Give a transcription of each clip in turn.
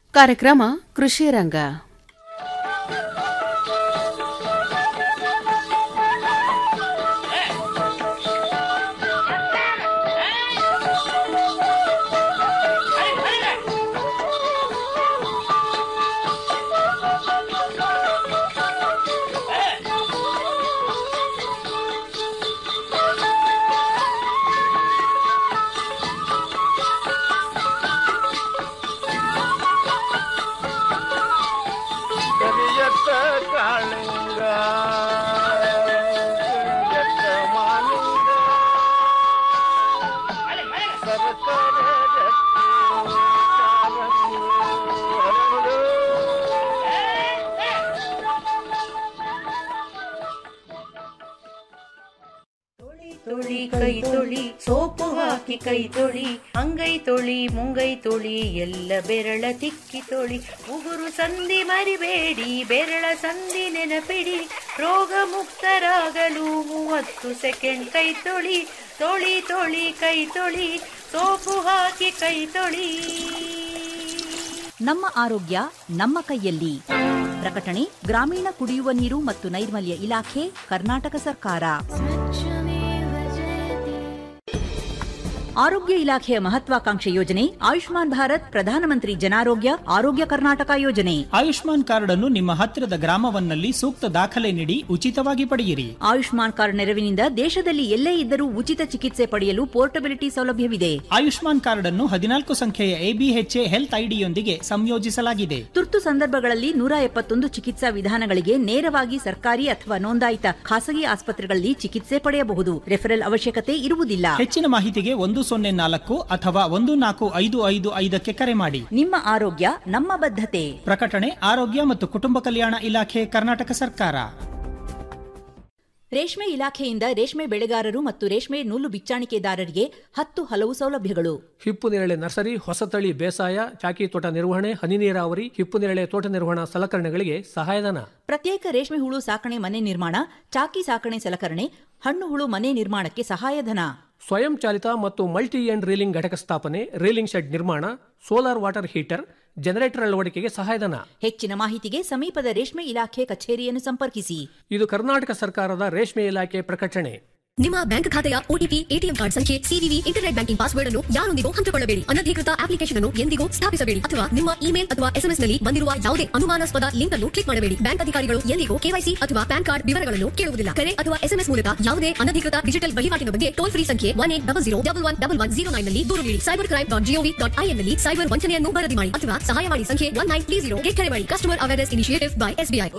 ಕಾರ್ಯಕ್ರಮ ಕೃಷಿ ರಂಗ ಕರಿಯತ್ತ ಕಾಳಿಂಗ ಕರಿಯತ್ತ ಮಾಲಿಂಗ ಸರ್ಕಾರ ತೊಳಿ ಕೈ ತೊಳಿ ಸೋಪು ಹಾಕಿ ಕೈ ತೊಳಿ ಅಂಗೈ ತೊಳಿ ಮುಂಗೈ ತೊಳಿ ಎಲ್ಲ ಬೆರಳ ತಿಕ್ಕಿ ತೊಳಿ ಉಗುರು ಸಂಧಿ ಮರಿಬೇಡಿ ಬೆರಳ ಸಂಧಿ ನೆನಪಿಡಿ ರೋಗ ಮುಕ್ತರಾಗಲು ಮೂವತ್ತು ಸೆಕೆಂಡ್ ಕೈ ತೊಳಿ ತೊಳಿ ತೊಳಿ ಕೈ ತೊಳಿ ಸೋಪು ಹಾಕಿ ಕೈ ತೊಳಿ ನಮ್ಮ ಆರೋಗ್ಯ ನಮ್ಮ ಕೈಯಲ್ಲಿ ಪ್ರಕಟಣೆ ಗ್ರಾಮೀಣ ಕುಡಿಯುವ ನೀರು ಮತ್ತು ನೈರ್ಮಲ್ಯ ಇಲಾಖೆ ಕರ್ನಾಟಕ ಸರ್ಕಾರ ಆರೋಗ್ಯ ಇಲಾಖೆಯ ಮಹತ್ವಾಕಾಂಕ್ಷೆ ಯೋಜನೆ ಆಯುಷ್ಮಾನ್ ಭಾರತ್ ಪ್ರಧಾನಮಂತ್ರಿ ಜನಾರೋಗ್ಯ ಆರೋಗ್ಯ ಕರ್ನಾಟಕ ಯೋಜನೆ ಆಯುಷ್ಮಾನ್ ಕಾರ್ಡ್ ಅನ್ನು ನಿಮ್ಮ ಹತ್ತಿರದ ಗ್ರಾಮವನ್ನಲ್ಲಿ ಸೂಕ್ತ ದಾಖಲೆ ನೀಡಿ ಉಚಿತವಾಗಿ ಪಡೆಯಿರಿ ಆಯುಷ್ಮಾನ್ ಕಾರ್ಡ್ ನೆರವಿನಿಂದ ದೇಶದಲ್ಲಿ ಎಲ್ಲೇ ಇದ್ದರೂ ಉಚಿತ ಚಿಕಿತ್ಸೆ ಪಡೆಯಲು ಪೋರ್ಟಬಿಲಿಟಿ ಸೌಲಭ್ಯವಿದೆ ಆಯುಷ್ಮಾನ್ ಕಾರ್ಡ್ ಅನ್ನು ಹದಿನಾಲ್ಕು ಸಂಖ್ಯೆಯ ಎಬಿಎಚ್ಎ ಹೆಲ್ತ್ ಐಡಿಯೊಂದಿಗೆ ಸಂಯೋಜಿಸಲಾಗಿದೆ ತುರ್ತು ಸಂದರ್ಭಗಳಲ್ಲಿ ನೂರ ಎಪ್ಪತ್ತೊಂದು ಚಿಕಿತ್ಸಾ ವಿಧಾನಗಳಿಗೆ ನೇರವಾಗಿ ಸರ್ಕಾರಿ ಅಥವಾ ನೋಂದಾಯಿತ ಖಾಸಗಿ ಆಸ್ಪತ್ರೆಗಳಲ್ಲಿ ಚಿಕಿತ್ಸೆ ಪಡೆಯಬಹುದು ರೆಫರಲ್ ಅವಶ್ಯಕತೆ ಇರುವುದಿಲ್ಲ ಹೆಚ್ಚಿನ ಮಾಹಿತಿಗೆ ಒಂದು ಸೊನ್ನೆ ನಾಲ್ಕು ಅಥವಾ ಒಂದು ನಾಲ್ಕು ಐದು ಐದು ಐದಕ್ಕೆ ಕರೆ ಮಾಡಿ ನಿಮ್ಮ ಆರೋಗ್ಯ ನಮ್ಮ ಬದ್ಧತೆ ಪ್ರಕಟಣೆ ಆರೋಗ್ಯ ಮತ್ತು ಕುಟುಂಬ ಕಲ್ಯಾಣ ಇಲಾಖೆ ಕರ್ನಾಟಕ ಸರ್ಕಾರ ರೇಷ್ಮೆ ಇಲಾಖೆಯಿಂದ ರೇಷ್ಮೆ ಬೆಳೆಗಾರರು ಮತ್ತು ರೇಷ್ಮೆ ನೂಲು ಬಿಚ್ಚಾಣಿಕೆದಾರರಿಗೆ ಹತ್ತು ಹಲವು ಸೌಲಭ್ಯಗಳು ಹಿಪ್ಪು ನೇರಳೆ ನರ್ಸರಿ ಹೊಸತಳಿ ಬೇಸಾಯ ಚಾಕಿ ತೋಟ ನಿರ್ವಹಣೆ ಹನಿ ನೀರಾವರಿ ಹಿಪ್ಪು ನೇರಳೆ ತೋಟ ನಿರ್ವಹಣಾ ಸಲಕರಣೆಗಳಿಗೆ ಸಹಾಯಧನ ಪ್ರತ್ಯೇಕ ರೇಷ್ಮೆ ಹುಳು ಸಾಕಣೆ ಮನೆ ನಿರ್ಮಾಣ ಚಾಕಿ ಸಾಕಣೆ ಸಲಕರಣೆ ಹಣ್ಣು ಹುಳು ಮನೆ ನಿರ್ಮಾಣಕ್ಕೆ ಸಹಾಯಧನ ಸ್ವಯಂ ಚಾಲಿತ ಮತ್ತು ಮಲ್ಟಿ ಎಂಡ್ ರೀಲಿಂಗ್ ಘಟಕ ಸ್ಥಾಪನೆ ರೀಲಿಂಗ್ ಶೆಡ್ ನಿರ್ಮಾಣ ಸೋಲಾರ್ ವಾಟರ್ ಹೀಟರ್ ಜನರೇಟರ್ ಅಳವಡಿಕೆಗೆ ಸಹಾಯಧನ ಹೆಚ್ಚಿನ ಮಾಹಿತಿಗೆ ಸಮೀಪದ ರೇಷ್ಮೆ ಇಲಾಖೆ ಕಚೇರಿಯನ್ನು ಸಂಪರ್ಕಿಸಿ ಇದು ಕರ್ನಾಟಕ ಸರ್ಕಾರದ ರೇಷ್ಮೆ ಇಲಾಖೆ ಪ್ರಕಟಣೆ ನಿಮ್ಮ ಬ್ಯಾಂಕ್ ಖಾತೆಯ ಒಟಿಪಿ ಎಟಿಎಂ ಕಾರ್ಡ್ ಸಂಖ್ಯೆ ಸಿವಿವಿ ಇಂಟರ್ನೆಟ್ ಬ್ಯಾಂಕಿಂಗ್ ಪಾಸ್ವರ್ಡ್ ಅನ್ನು ಯಾರೊಂದಿಗೂ ಹಂಚಿಕೊಳ್ಳಬೇಡಿ ಅನಧಿಕೃತ ಅಪ್ಲಿಕೇಶನ್ ಅನ್ನು ಎಂದಿಗೂ ಸ್ಥಾಪಿಸಬೇಡಿ ಅಥವಾ ನಿಮ್ಮ ಇಮೇಲ್ ಅಥವಾ ಎಸ್ಎಂಎಸ್ ನಲ್ಲಿ ಬಂದಿರುವ ಯಾವುದೇ ಅನುಮಾನಾಸ್ಪದ ಲಿಂಕ್ ಅನ್ನು ಕ್ಲಿಕ್ ಮಾಡಬೇಡಿ ಬ್ಯಾಂಕ್ ಅಧಿಕಾರಿಗಳು ಎಂದಿಗೂ ಕೆವೈಸಿ ಅಥವಾ ಪ್ಯಾನ್ ಕಾರ್ಡ್ ವಿವರಗಳನ್ನು ಕೇಳುವುದಿಲ್ಲ ಕರೆ ಅಥವಾ ಎಸ್ಎಂಎಸ್ ಮೂಲಕ ಯಾವುದೇ ಅನಧಿಕೃತ ಡಿಜಿಟಲ್ ವಹಿವಾಟಿನ ಬಗ್ಗೆ ಟೋಲ್ ಫ್ರೀ ಸಂಖ್ಯೆ one eight double zero double one double one zero nine ನಲ್ಲಿ ದೂರು ನೀಡಿ cyber crime dot GOV dot IN ನಲ್ಲಿ ಸೈಬರ್ ವಂಚನೆಯನ್ನು ವರದಿ ಮಾಡಿ ಅಥವಾ ಸಹಾಯವಾಣಿ ಸಂಖ್ಯೆ ಒನ್ ನೈನ್ ತ್ರೀ ಜೀರೋ ಕರೆ ಮಾಡಿ customer awareness initiative by SBI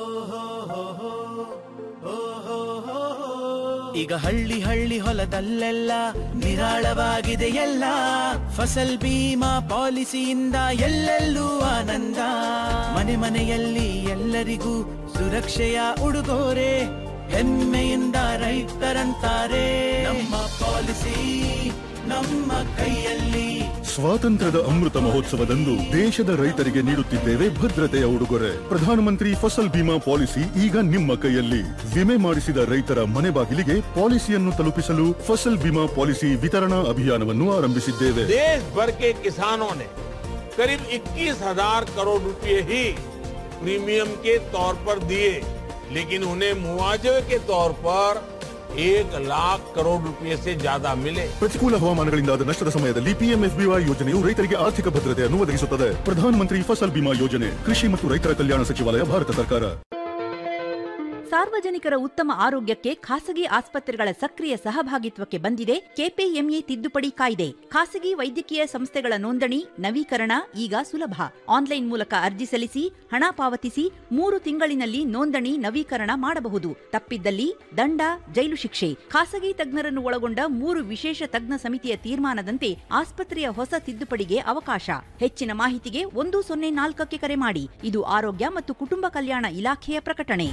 ಈಗ ಹಳ್ಳಿ ಹಳ್ಳಿ ಹೊಲದಲ್ಲೆಲ್ಲ ನಿರಾಳವಾಗಿದೆ ಎಲ್ಲ ಫಸಲ್ ಬೀಮಾ ಪಾಲಿಸಿಯಿಂದ ಎಲ್ಲೆಲ್ಲೂ ಆನಂದ ಮನೆ ಮನೆಯಲ್ಲಿ ಎಲ್ಲರಿಗೂ ಸುರಕ್ಷೆಯ ಉಡುಗೊರೆ ಹೆಮ್ಮೆಯಿಂದ ರೈತರಂತಾರೆ ನಮ್ಮ ಪಾಲಿಸಿ ನಮ್ಮ ಕೈಯಲ್ಲಿ ಸ್ವಾತಂತ್ರ್ಯದ ಅಮೃತ ಮಹೋತ್ಸವದಂದು ದೇಶದ ರೈತರಿಗೆ ನೀಡುತ್ತಿದ್ದೇವೆ ಭದ್ರತೆಯ ಉಡುಗೊರೆ ಪ್ರಧಾನಮಂತ್ರಿ ಫಸಲ್ ಬಿಮಾ ಪಾಲಿಸಿ ಈಗ ನಿಮ್ಮ ಕೈಯಲ್ಲಿ ವಿಮೆ ಮಾಡಿಸಿದ ರೈತರ ಮನೆ ಬಾಗಿಲಿಗೆ ಪಾಲಿಸಿಯನ್ನು ತಲುಪಿಸಲು ಫಸಲ್ ಬಿಮಾ ಪಾಲಿಸಿ ವಿತರಣಾ ಅಭಿಯಾನವನ್ನು ಆರಂಭಿಸಿದ್ದೇವೆ देश भर के किसानों ने करीब 21,000 करोड़ रुपए ही प्रीमियम के तौर पर दिए लेकिन उन्हें मुआवजे के तौर पर एक लाख करोड़ रुपए से ज्यादा मिले ಪ್ರತಿಕೂಲ ಹವಾಮಾನಗಳಿಂದಾದ ನಷ್ಟದ ಸಮಯದಲ್ಲಿ ಪಿಎಂಎಫ್ಬಿವೈ ಯೋಜನೆಯು ರೈತರಿಗೆ ಆರ್ಥಿಕ ಭದ್ರತೆಯನ್ನು ಒದಗಿಸುತ್ತದೆ ಪ್ರಧಾನಮಂತ್ರಿ ಫಸಲ್ ಬಿಮಾ ಯೋಜನೆ ಕೃಷಿ ಮತ್ತು ರೈತರ ಕಲ್ಯಾಣ ಸಚಿವಾಲಯ ಭಾರತ ಸರ್ಕಾರ ಸಾರ್ವಜನಿಕರ ಉತ್ತಮ ಆರೋಗ್ಯಕ್ಕೆ ಖಾಸಗಿ ಆಸ್ಪತ್ರೆಗಳ ಸಕ್ರಿಯ ಸಹಭಾಗಿತ್ವಕ್ಕೆ ಬಂದಿದೆ ಕೆಪಿಎಂಇ ತಿದ್ದುಪಡಿ ಕಾಯ್ದೆ ಖಾಸಗಿ ವೈದ್ಯಕೀಯ ಸಂಸ್ಥೆಗಳ ನೋಂದಣಿ ನವೀಕರಣ ಈಗ ಸುಲಭ ಆನ್ಲೈನ್ ಮೂಲಕ ಅರ್ಜಿ ಸಲ್ಲಿಸಿ ಹಣ ಪಾವತಿಸಿ ಮೂರು ತಿಂಗಳಿನಲ್ಲಿ ನೋಂದಣಿ ನವೀಕರಣ ಮಾಡಬಹುದು ತಪ್ಪಿದ್ದಲ್ಲಿ ದಂಡ ಜೈಲು ಶಿಕ್ಷೆ ಖಾಸಗಿ ತಜ್ಞರನ್ನು ಒಳಗೊಂಡ ಮೂರು ವಿಶೇಷ ತಜ್ಞ ಸಮಿತಿಯ ತೀರ್ಮಾನದಂತೆ ಆಸ್ಪತ್ರೆಯ ಹೊಸ ತಿದ್ದುಪಡಿಗೆ ಅವಕಾಶ ಹೆಚ್ಚಿನ ಮಾಹಿತಿಗೆ ಒಂದು ಸೊನ್ನೆ ನಾಲ್ಕಕ್ಕೆ ಕರೆ ಮಾಡಿ ಇದು ಆರೋಗ್ಯ ಮತ್ತು ಕುಟುಂಬ ಕಲ್ಯಾಣ ಇಲಾಖೆಯ ಪ್ರಕಟಣೆ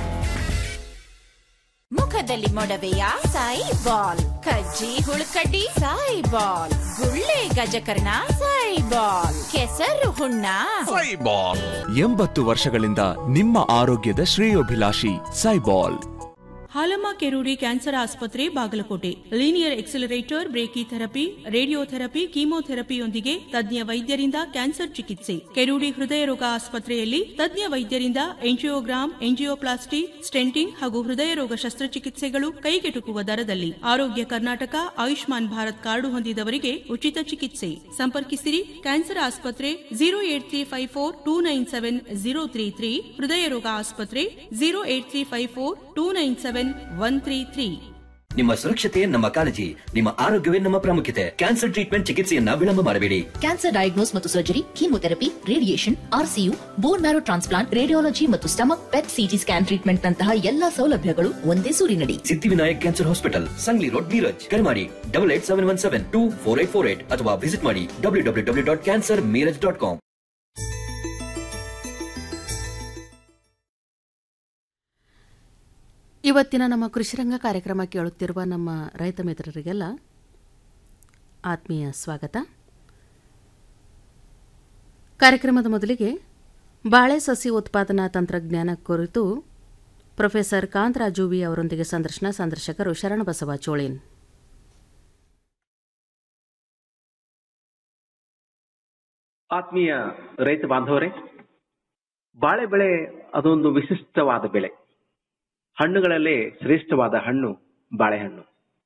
ಮುಖದಲ್ಲಿ ಮೊಡವೆಯ ಸಾಯಿ ಬಾಲ್ ಕಜ್ಜಿ ಹುಳುಕಡ್ಡಿ ಸಾಯಿ ಬಾಲ್ ಗುಳ್ಳೆ ಗಜಕರ್ಣ ಸಾಯಿ ಬಾಲ್ ಕೆಸರು ಹುಣ್ಣ ಎಂಬತ್ತು ವರ್ಷಗಳಿಂದ ನಿಮ್ಮ ಆರೋಗ್ಯದ ಶ್ರೇಯೋಭಿಲಾಷಿ ಸೈಬಾಲ್ ಹಾಲಮ್ಮ ಕೆರೂಡಿ ಕ್ಯಾನ್ಸರ್ ಆಸ್ಪತ್ರೆ Bagalkote linear accelerator brachytherapy radiotherapy ಕೀಮೋಥೆರಪಿಯೊಂದಿಗೆ ತಜ್ಞ ವೈದ್ಯರಿಂದ ಕ್ಯಾನ್ಸರ್ ಚಿಕಿತ್ಸೆ ಕೆರೂಡಿ ಹೃದಯ ರೋಗ ಆಸ್ಪತ್ರೆಯಲ್ಲಿ ತಜ್ಞ ವೈದ್ಯರಿಂದ ಎಂಜಿಯೋಗ್ರಾಮ್ ಎಂಜಿಯೋಪ್ಲಾಸ್ಟಿ ಸ್ಟೆಂಟಿಂಗ್ ಹಾಗೂ ಹೃದಯ ರೋಗ ಶಸ್ತ್ರಚಿಕಿತ್ಸೆಗಳು ಕೈಗೆಟುಕುವ ದರದಲ್ಲಿ ಆರೋಗ್ಯ ಕರ್ನಾಟಕ ಆಯುಷ್ಮಾನ್ ಭಾರತ್ ಕಾರ್ಡು ಹೊಂದಿದವರಿಗೆ ಉಚಿತ ಚಿಕಿತ್ಸೆ ಸಂಪರ್ಕಿಸಿರಿ ಕ್ಯಾನ್ಸರ್ ಆಸ್ಪತ್ರೆ zero eight three five four two nine seven zero three three ಹೃದಯ ರೋಗ ಆಸ್ಪತ್ರೆ zero eight three five four two nine seven one three three ನಿಮ್ಮ ಸುರಕ್ಷತೆ ನಮ್ಮ ಕಾಳಜಿ ನಿಮ್ಮ ಆರೋಗ್ಯವೇ ನಮ್ಮ ಪ್ರಾಮುಖ್ಯತೆ ಕ್ಯಾನ್ಸರ್ ಟ್ರೀಟ್ಮೆಂಟ್ ಚಿಕಿತ್ಸೆಯನ್ನ ವಿಳಂಬ ಮಾಡಬೇಡಿ ಕ್ಯಾನ್ಸರ್ ಡಯಾಗ್ನೋಸ್ ಮತ್ತು surgery chemotherapy radiation RCU bone marrow transplant radiology ಮತ್ತು stomach PET CT scan treatment ನಂತಹ ಎಲ್ಲಾ ಸೌಲಭ್ಯಗಳು ಒಂದೇ ಸೂರಿನಡಿ Siddhivinayak cancer hospital Sangli road Miraj ಕರೆ ಮಾಡಿ double eight seven one seven two four eight four eight ಅಥವಾ ವಿಸಿಟ್ ಮಾಡಿ W W W dot cancer Miraj dot com ಇವತ್ತಿನ ನಮ್ಮ ಕೃಷಿರಂಗ ಕಾರ್ಯಕ್ರಮ ಕೇಳುತ್ತಿರುವ ನಮ್ಮ ರೈತ ಮಿತ್ರರಿಗೆಲ್ಲ ಆತ್ಮೀಯ ಸ್ವಾಗತ ಕಾರ್ಯಕ್ರಮದ ಮೊದಲಿಗೆ ಬಾಳೆ ಸಸಿ ಉತ್ಪಾದನಾ ತಂತ್ರಜ್ಞಾನ ಕುರಿತು ಪ್ರೊಫೆಸರ್ ಕಾಂತರಾಜು ವಿ ಅವರೊಂದಿಗೆ ಸಂದರ್ಶನ ಸಂದರ್ಶಕರು ಶರಣಬಸವ ಚೋಳಿನ್ ಆತ್ಮೀಯ ರೈತ ಬಾಂಧವರೇ ಬಾಳೆ ಬೆಳೆ ಅದೊಂದು ವಿಶಿಷ್ಟವಾದ ಬೆಳೆ ಹಣ್ಣುಗಳಲ್ಲೇ ಶ್ರೇಷ್ಠವಾದ ಹಣ್ಣು ಬಾಳೆಹಣ್ಣು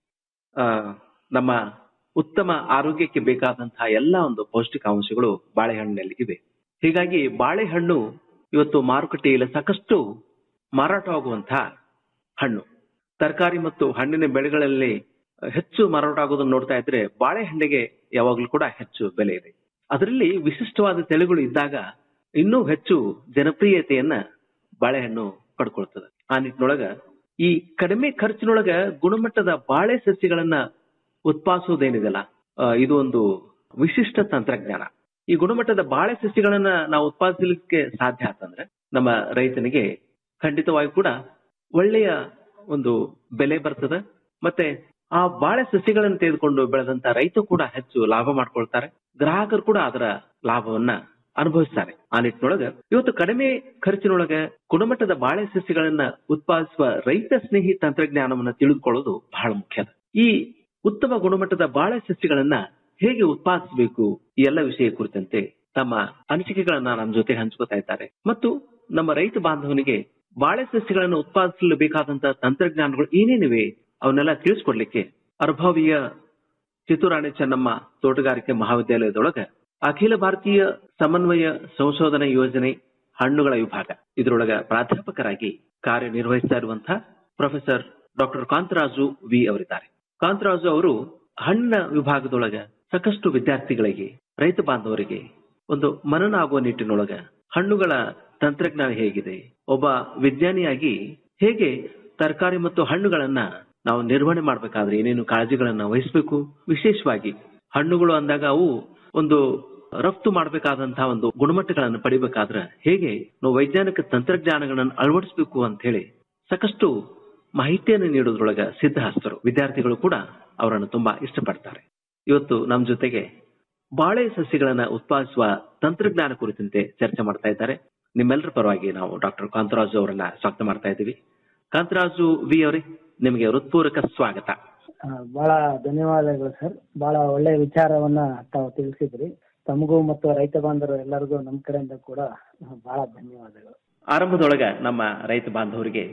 ಆ, ನಮ್ಮ ಉತ್ತಮ ಆರೋಗ್ಯಕ್ಕೆ ಬೇಕಾದಂತಹ ಎಲ್ಲ ಒಂದು ಪೌಷ್ಟಿಕಾಂಶಗಳು ಬಾಳೆಹಣ್ಣಿನಲ್ಲಿ ಇವೆ ಹೀಗಾಗಿ ಬಾಳೆಹಣ್ಣು ಇವತ್ತು ಮಾರುಕಟ್ಟೆಯಲ್ಲಿ ಸಾಕಷ್ಟು ಮಾರಾಟವಾಗುವಂತಹ ಹಣ್ಣು ತರಕಾರಿ ಮತ್ತು ಹಣ್ಣಿನ ಬೆಳೆಗಳಲ್ಲಿ ಹೆಚ್ಚು ಮಾರಾಟ ಆಗೋದನ್ನು ನೋಡ್ತಾ ಇದ್ರೆ ಬಾಳೆಹಣ್ಣಿಗೆ ಯಾವಾಗಲೂ ಕೂಡ ಹೆಚ್ಚು ಬೆಲೆ ಇದೆ ಅದರಲ್ಲಿ ವಿಶಿಷ್ಟವಾದ ತಳಿಗಳು ಇದ್ದಾಗ ಇನ್ನೂ ಹೆಚ್ಚು ಜನಪ್ರಿಯತೆಯನ್ನ ಬಾಳೆಹಣ್ಣು ಪಡ್ಕೊಳ್ತದೆ ಆ ನಿಟ್ಟಿನೊಳಗ ಈ ಕಡಿಮೆ ಖರ್ಚಿನೊಳಗ ಗುಣಮಟ್ಟದ ಬಾಳೆ ಸಸ್ಯಗಳನ್ನ ಉತ್ಪಾದಿಸುವುದೇನಿದೆಲ್ಲ ಆ, ಇದು ಒಂದು ವಿಶಿಷ್ಟ ತಂತ್ರಜ್ಞಾನ ಈ ಗುಣಮಟ್ಟದ ಬಾಳೆ ಸಸ್ಯಗಳನ್ನ ನಾವು ಉತ್ಪಾದಿಸಲಿಕ್ಕೆ ಸಾಧ್ಯ ಆತಂದ್ರೆ ನಮ್ಮ ರೈತನಿಗೆ ಖಂಡಿತವಾಗಿ ಕೂಡ ಒಳ್ಳೆಯ ಒಂದು ಬೆಲೆ ಬರ್ತದೆ ಮತ್ತೆ ಆ ಬಾಳೆ ಸಸ್ಯಗಳನ್ನು ತೆಗೆದುಕೊಂಡು ಬೆಳೆದಂತ ರೈತ ಕೂಡ ಹೆಚ್ಚು ಲಾಭ ಮಾಡ್ಕೊಳ್ತಾರೆ ಗ್ರಾಹಕರು ಕೂಡ ಅದರ ಲಾಭವನ್ನ ಅನುಭವಿಸ್ತಾರೆ ಆ ನಿಟ್ಟಿನೊಳಗ ಇವತ್ತು ಕಡಿಮೆ ಖರ್ಚಿನೊಳಗ ಗುಣಮಟ್ಟದ ಬಾಳೆ ಸಸ್ಯಗಳನ್ನ ಉತ್ಪಾದಿಸುವ ರೈತ ಸ್ನೇಹಿ ತಂತ್ರಜ್ಞಾನವನ್ನ ತಿಳಿದುಕೊಳ್ಳೋದು ಬಹಳ ಮುಖ್ಯ ಈ ಉತ್ತಮ ಗುಣಮಟ್ಟದ ಬಾಳೆ ಸಸ್ಯಗಳನ್ನ ಹೇಗೆ ಉತ್ಪಾದಿಸಬೇಕು ಈ ಎಲ್ಲ ವಿಷಯ ಕುರಿತಂತೆ ತಮ್ಮ ಅನಿಸಿಕೆಗಳನ್ನ ನಮ್ಮ ಜೊತೆ ಹಂಚ್ಕೋತಾ ಇದ್ದಾರೆ ಮತ್ತು ನಮ್ಮ ರೈತ ಬಾಂಧವನಿಗೆ ಬಾಳೆ ಸಸ್ಯಗಳನ್ನು ಉತ್ಪಾದಿಸಲು ಬೇಕಾದಂತಹ ತಂತ್ರಜ್ಞಾನಗಳು ಏನೇನಿವೆ ಅವನ್ನೆಲ್ಲ ತಿಳಿಸ್ಕೊಡ್ಲಿಕ್ಕೆ ಅರ್ಭಾವಿಯ ಚಿತ್ತೂರಾಣಿ ಚೆನ್ನಮ್ಮ ತೋಟಗಾರಿಕೆ ಮಹಾವಿದ್ಯಾಲಯದೊಳಗ ಅಖಿಲ ಭಾರತೀಯ ಸಮನ್ವಯ ಸಂಶೋಧನಾ ಯೋಜನೆ ಹಣ್ಣುಗಳ ವಿಭಾಗ ಇದರೊಳಗ ಪ್ರಾಧ್ಯಾಪಕರಾಗಿ ಕಾರ್ಯನಿರ್ವಹಿಸ್ತಾ ಇರುವಂತಹ ಪ್ರೊಫೆಸರ್ ಡಾಕ್ಟರ್ ಕಾಂತರಾಜು ವಿ ಅವರಿದ್ದಾರೆ ಕಾಂತರಾಜು ಅವರು ಹಣ್ಣಿನ ವಿಭಾಗದೊಳಗ ಸಾಕಷ್ಟು ವಿದ್ಯಾರ್ಥಿಗಳಿಗೆ ರೈತ ಬಾಂಧವರಿಗೆ ಒಂದು ಮನನ ಆಗುವ ನಿಟ್ಟಿನೊಳಗ ಹಣ್ಣುಗಳ ತಂತ್ರಜ್ಞಾನ ಹೇಗಿದೆ ಒಬ್ಬ ವಿಜ್ಞಾನಿಯಾಗಿ ಹೇಗೆ ತರಕಾರಿ ಮತ್ತು ಹಣ್ಣುಗಳನ್ನ ನಾವು ನಿರ್ವಹಣೆ ಮಾಡಬೇಕಾದ್ರೆ ಏನೇನು ಕಾಳಜಿಗಳನ್ನ ವಹಿಸಬೇಕು ವಿಶೇಷವಾಗಿ ಹಣ್ಣುಗಳು ಅಂದಾಗ ಅವು ಒಂದು ರಫ್ತು ಮಾಡಬೇಕಾದಂತಹ ಒಂದು ಗುಣಮಟ್ಟಗಳನ್ನು ಪಡಿಬೇಕಾದ್ರೆ ಹೇಗೆ ನಾವು ವೈಜ್ಞಾನಿಕ ತಂತ್ರಜ್ಞಾನಗಳನ್ನು ಅಳವಡಿಸಬೇಕು ಅಂತ ಹೇಳಿ ಸಾಕಷ್ಟು ಮಾಹಿತಿಯನ್ನು ನೀಡೋದ್ರೊಳಗ ಸಿದ್ಧಹಸ್ತರು ವಿದ್ಯಾರ್ಥಿಗಳು ಕೂಡ ಅವರನ್ನು ತುಂಬಾ ಇಷ್ಟಪಡ್ತಾರೆ ಇವತ್ತು ನಮ್ಮ ಜೊತೆಗೆ ಬಾಳೆ ಸಸ್ಯಗಳನ್ನ ಉತ್ಪಾದಿಸುವ ತಂತ್ರಜ್ಞಾನ ಕುರಿತಂತೆ ಚರ್ಚೆ ಮಾಡ್ತಾ ಇದ್ದಾರೆ ನಿಮ್ಮೆಲ್ಲರ ಪರವಾಗಿ ನಾವು ಡಾಕ್ಟರ್ ಕಾಂತರಾಜು ಅವರನ್ನ ಸ್ವಾಗತ ಮಾಡ್ತಾ ಇದ್ದೀವಿ ಕಾಂತರಾಜು ವಿ ಅವರೇ ನಿಮಗೆ ಹೃತ್ಪೂರ್ವಕ ಸ್ವಾಗತ ಆ, ಬಹಳ ಧನ್ಯವಾದಗಳು ಸರ್ ಬಹಳ ಒಳ್ಳೆಯ ವಿಚಾರವನ್ನ ತಾವು ತಿಳಿಸಿದ್ರಿ ತಮಗೂ ಮತ್ತು ರೈತ ಬಾಂಧವರು ಎಲ್ಲರಿಗೂ ನಮ್ಮ ಕಡೆಯಿಂದ ಕೂಡ ಆ, ಬಹಳ ಧನ್ಯವಾದಗಳು ಆರಂಭದೊಳಗ ನಮ್ಮ ರೈತ ಬಾಂಧವರಿಗೆ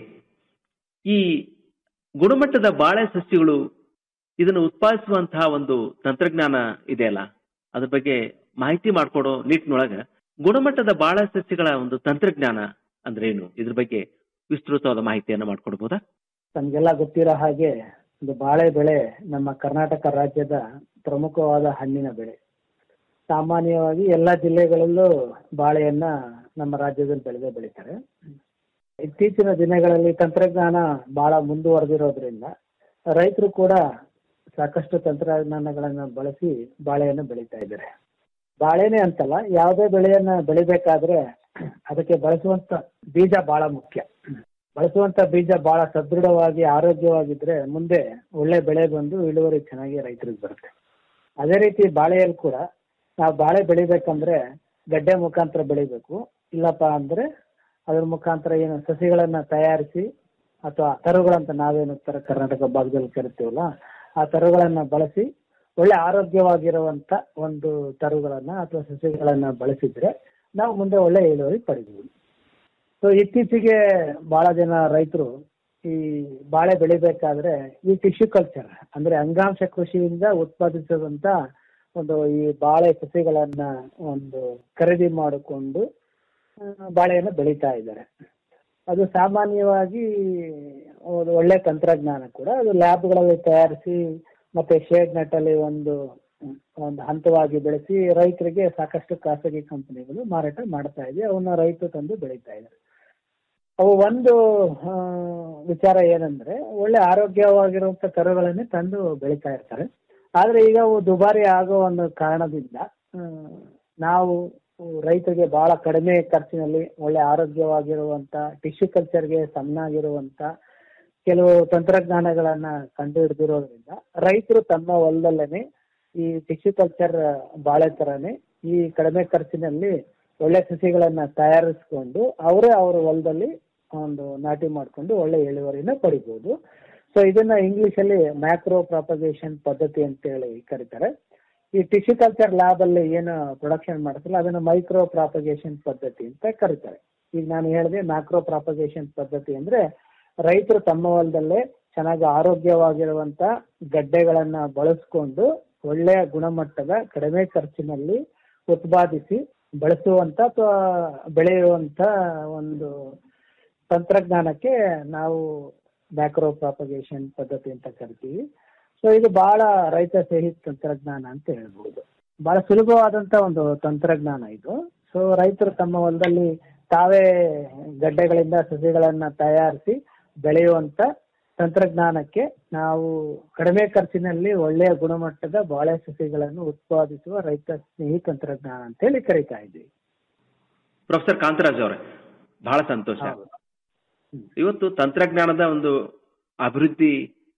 ಈ ಗುಣಮಟ್ಟದ ಬಾಳೆ ಸಸ್ಯಗಳು ಇದನ್ನು ಉತ್ಪಾದಿಸುವಂತಹ ಒಂದು ತಂತ್ರಜ್ಞಾನ ಇದೆಯಲ್ಲ ಅದ್ರ ಬಗ್ಗೆ ಮಾಹಿತಿ ಮಾಡ್ಕೊಡೋ ನಿಟ್ಟಿನೊಳಗ ಗುಣಮಟ್ಟದ ಬಾಳೆ ಸಸ್ಯಗಳ ಒಂದು ತಂತ್ರಜ್ಞಾನ ಅಂದ್ರೆ ಏನು ಇದ್ರ ಬಗ್ಗೆ ವಿಸ್ತೃತವಾದ ಮಾಹಿತಿಯನ್ನ ಮಾಡ್ಕೊಡ್ಬೋದಾ ತಮಗೆಲ್ಲ ಗೊತ್ತಿರೋ ಹಾಗೆ ಒಂದು ಬಾಳೆ ಬೆಳೆ ನಮ್ಮ ಕರ್ನಾಟಕ ರಾಜ್ಯದ ಪ್ರಮುಖವಾದ ಹಣ್ಣಿನ ಬೆಳೆ ಸಾಮಾನ್ಯವಾಗಿ ಎಲ್ಲ ಜಿಲ್ಲೆಗಳಲ್ಲೂ ಬಾಳೆಯನ್ನ ನಮ್ಮ ರಾಜ್ಯದಲ್ಲಿ ಬೆಳೆದೇ ಬೆಳೀತಾರೆ ಇತ್ತೀಚಿನ ದಿನಗಳಲ್ಲಿ ತಂತ್ರಜ್ಞಾನ ಬಹಳ ಮುಂದುವರೆದಿರೋದ್ರಿಂದ ರೈತರು ಕೂಡ ಸಾಕಷ್ಟು ತಂತ್ರಜ್ಞಾನಗಳನ್ನ ಬಳಸಿ ಬಾಳೆಯನ್ನು ಬೆಳೀತಾ ಇದ್ದಾರೆ ಬಾಳೆನೆ ಅಂತಲ್ಲ ಯಾವುದೇ ಬೆಳೆಯನ್ನ ಬೆಳಿಬೇಕಾದ್ರೆ ಅದಕ್ಕೆ ಬಳಸುವಂತ ಬೀಜ ಬಹಳ ಮುಖ್ಯ ಬಳಸುವಂತ ಬೀಜ ಬಹಳ ಸದೃಢವಾಗಿ ಆರೋಗ್ಯವಾಗಿದ್ರೆ ಮುಂದೆ ಒಳ್ಳೆ ಬೆಳೆ ಬಂದು ಇಳುವರಿ ಚೆನ್ನಾಗಿ ರೈತರಿಗೆ ಬರುತ್ತೆ ಅದೇ ರೀತಿ ಬಾಳೆಯಲ್ಲಿ ಕೂಡ ನಾವು ಬಾಳೆ ಬೆಳಿಬೇಕಂದ್ರೆ ಗಡ್ಡೆ ಮುಖಾಂತರ ಬೆಳಿಬೇಕು ಇಲ್ಲಪ್ಪ ಅಂದ್ರೆ ಅದ್ರ ಮುಖಾಂತರ ಏನು ಸಸಿಗಳನ್ನ ತಯಾರಿಸಿ ಅಥವಾ ತರುಗಳಂತ ನಾವೇನು ಉತ್ತರ ಕರ್ನಾಟಕ ಭಾಗದಲ್ಲಿ ಕರಿತೀವಲ್ಲ ಆ ತರುಗಳನ್ನ ಬಳಸಿ ಒಳ್ಳೆ ಆರೋಗ್ಯವಾಗಿರುವಂತ ಒಂದು ತರುಗಳನ್ನ ಅಥವಾ ಸಸ್ಯಗಳನ್ನ ಬಳಸಿದ್ರೆ ನಾವು ಮುಂದೆ ಒಳ್ಳೆ ಇಳುವರಿ ಪಡಿಬಹುದು ಸೊ ಇತ್ತೀಚೆಗೆ ಬಹಳ ಜನ ರೈತರು ಈ ಬಾಳೆ ಬೆಳಿಬೇಕಾದ್ರೆ ಈ ಟಿಶ್ಯೂ ಕಲ್ಚರ್ ಅಂದ್ರೆ ಅಂಗಾಂಶ ಕೃಷಿಯಿಂದ ಉತ್ಪಾದಿಸಿದಂತ ಒಂದು ಈ ಬಾಳೆ ಸಸಿಗಳನ್ನ ಒಂದು ಖರೀದಿ ಮಾಡಿಕೊಂಡು ಆ, ಬಾಳೆಯನ್ನು ಬೆಳೀತಾ ಇದ್ದಾರೆ ಅದು ಸಾಮಾನ್ಯವಾಗಿ ಒಂದು ಒಳ್ಳೆ ತಂತ್ರಜ್ಞಾನ ಕೂಡ ಅದು ಲ್ಯಾಬ್ಗಳಲ್ಲಿ ತಯಾರಿಸಿ ಮತ್ತೆ ಶೇಡ್ ನೆಟ್ಟಲ್ಲಿ ಒಂದು ಒಂದು ಹಂತವಾಗಿ ಬೆಳೆಸಿ ರೈತರಿಗೆ ಸಾಕಷ್ಟು ಖಾಸಗಿ ಕಂಪನಿಗಳು ಮಾರಾಟ ಮಾಡ್ತಾ ಇದೆ ಅವನ್ನ ರೈತರು ತಂದು ಬೆಳೀತಾ ಇದ್ದಾರೆ ಅವು ಒಂದು ಆ, ವಿಚಾರ ಏನಂದ್ರೆ ಒಳ್ಳೆ ಆರೋಗ್ಯವಾಗಿರುವಂತ ಕರುಗಳನ್ನೇ ತಂದು ಬೆಳೀತಾ ಇರ್ತಾರೆ ಆದ್ರೆ ಈಗ ಅವು ದುಬಾರಿ ಆಗೋ ಒಂದು ಕಾರಣದಿಂದ ಆ, ನಾವು ರೈತರಿಗೆ ಬಹಳ ಕಡಿಮೆ ಖರ್ಚಿನಲ್ಲಿ ಒಳ್ಳೆ ಆರೋಗ್ಯವಾಗಿರುವಂತ ಟಿಶ್ಯೂ ಕಲ್ಚರ್ಗೆ ಸಮನಾಗಿರುವಂತ ಕೆಲವು ತಂತ್ರಜ್ಞಾನಗಳನ್ನ ಕಂಡು ಹಿಡಿದಿರೋದ್ರಿಂದ ರೈತರು ತಮ್ಮ ಹೊಲದಲ್ಲೇನೆ ಈ ಟಿಶ್ಯೂ ಕಲ್ಚರ್ ಬಾಳೆ ತರನೇ ಈ ಕಡಿಮೆ ಖರ್ಚಿನಲ್ಲಿ ಒಳ್ಳೆ ಸಸಿಗಳನ್ನ ತಯಾರಿಸ್ಕೊಂಡು ಅವರೇ ಅವರ ಹೊಲದಲ್ಲಿ ಒಂದು ನಾಟಿ ಮಾಡ್ಕೊಂಡು ಒಳ್ಳೆ ಇಳುವರಿನ ಪಡಿಬಹುದು ಸೊ ಇದನ್ನ ಇಂಗ್ಲಿಷ್ ಅಲ್ಲಿ ಮ್ಯಾಕ್ರೋ ಪ್ರಾಪಗೇಷನ್ ಪದ್ಧತಿ ಅಂತ ಹೇಳಿ ಕರೀತಾರೆ ಈ ಟಿಶ್ಯೂ ಕಲ್ಚರ್ ಲ್ಯಾಬ್ ಅಲ್ಲಿ ಏನು ಪ್ರೊಡಕ್ಷನ್ ಮಾಡ್ತಾರಲ್ಲ ಅದನ್ನ ಮೈಕ್ರೋ ಪ್ರಾಪಗೇಷನ್ ಪದ್ಧತಿ ಅಂತ ಕರೀತಾರೆ ಈಗ ನಾನು ಹೇಳಿದೆ ಮ್ಯಾಕ್ರೋ ಪ್ರಾಪಗೇಷನ್ ಪದ್ಧತಿ ಅಂದ್ರೆ ರೈತರು ತಮ್ಮ ಹೊಲದಲ್ಲೇ ಚೆನ್ನಾಗಿ ಆರೋಗ್ಯವಾಗಿರುವಂತ ಗಡ್ಡೆಗಳನ್ನ ಬಳಸ್ಕೊಂಡು ಒಳ್ಳೆಯ ಗುಣಮಟ್ಟದ ಕಡಿಮೆ ಖರ್ಚಿನಲ್ಲಿ ಉತ್ಪಾದಿಸಿ ಬಳಸುವಂತ ಅಥವಾ ಬೆಳೆಯುವಂತ ಒಂದು ತಂತ್ರಜ್ಞಾನಕ್ಕೆ ನಾವು ಮ್ಯಾಕ್ರೋ ಪ್ರಾಪಗೇಷನ್ ಪದ್ಧತಿ ಅಂತ ಕರಿತೀವಿ ಸೊ ಇದು ಬಹಳ ರೈತ ಸ್ನೇಹಿ ತಂತ್ರಜ್ಞಾನ ಅಂತ ಹೇಳ್ಬೋದು ಬಹಳ ಸುಲಭವಾದಂತ ಒಂದು ತಂತ್ರಜ್ಞಾನ ಇದು ಸೊ ರೈತರು ತಮ್ಮ ಹೊಲದಲ್ಲಿ ತಾವೇ ಗಡ್ಡೆಗಳಿಂದ ಸಸಿಗಳನ್ನ ತಯಾರಿಸಿ ಬೆಳೆಯುವಂತ ತಂತ್ರಜ್ಞಾನಕ್ಕೆ ನಾವು ಕಡಿಮೆ ಖರ್ಚಿನಲ್ಲಿ ಒಳ್ಳೆಯ ಗುಣಮಟ್ಟದ ಬಾಳೆ ಸಸಿಗಳನ್ನು ಉತ್ಪಾದಿಸುವ ರೈತ ಸ್ನೇಹಿ ತಂತ್ರಜ್ಞಾನ ಅಂತ ಹೇಳಿ ಕರಿತಾ ಇದ್ದೀವಿ ಪ್ರೊಫೆಸರ್ ಕಾಂತರಾಜ್ ಅವರೇ ಬಹಳ ಸಂತೋಷ ಇವತ್ತು ತಂತ್ರಜ್ಞಾನದ ಒಂದು ಅಭಿವೃದ್ಧಿ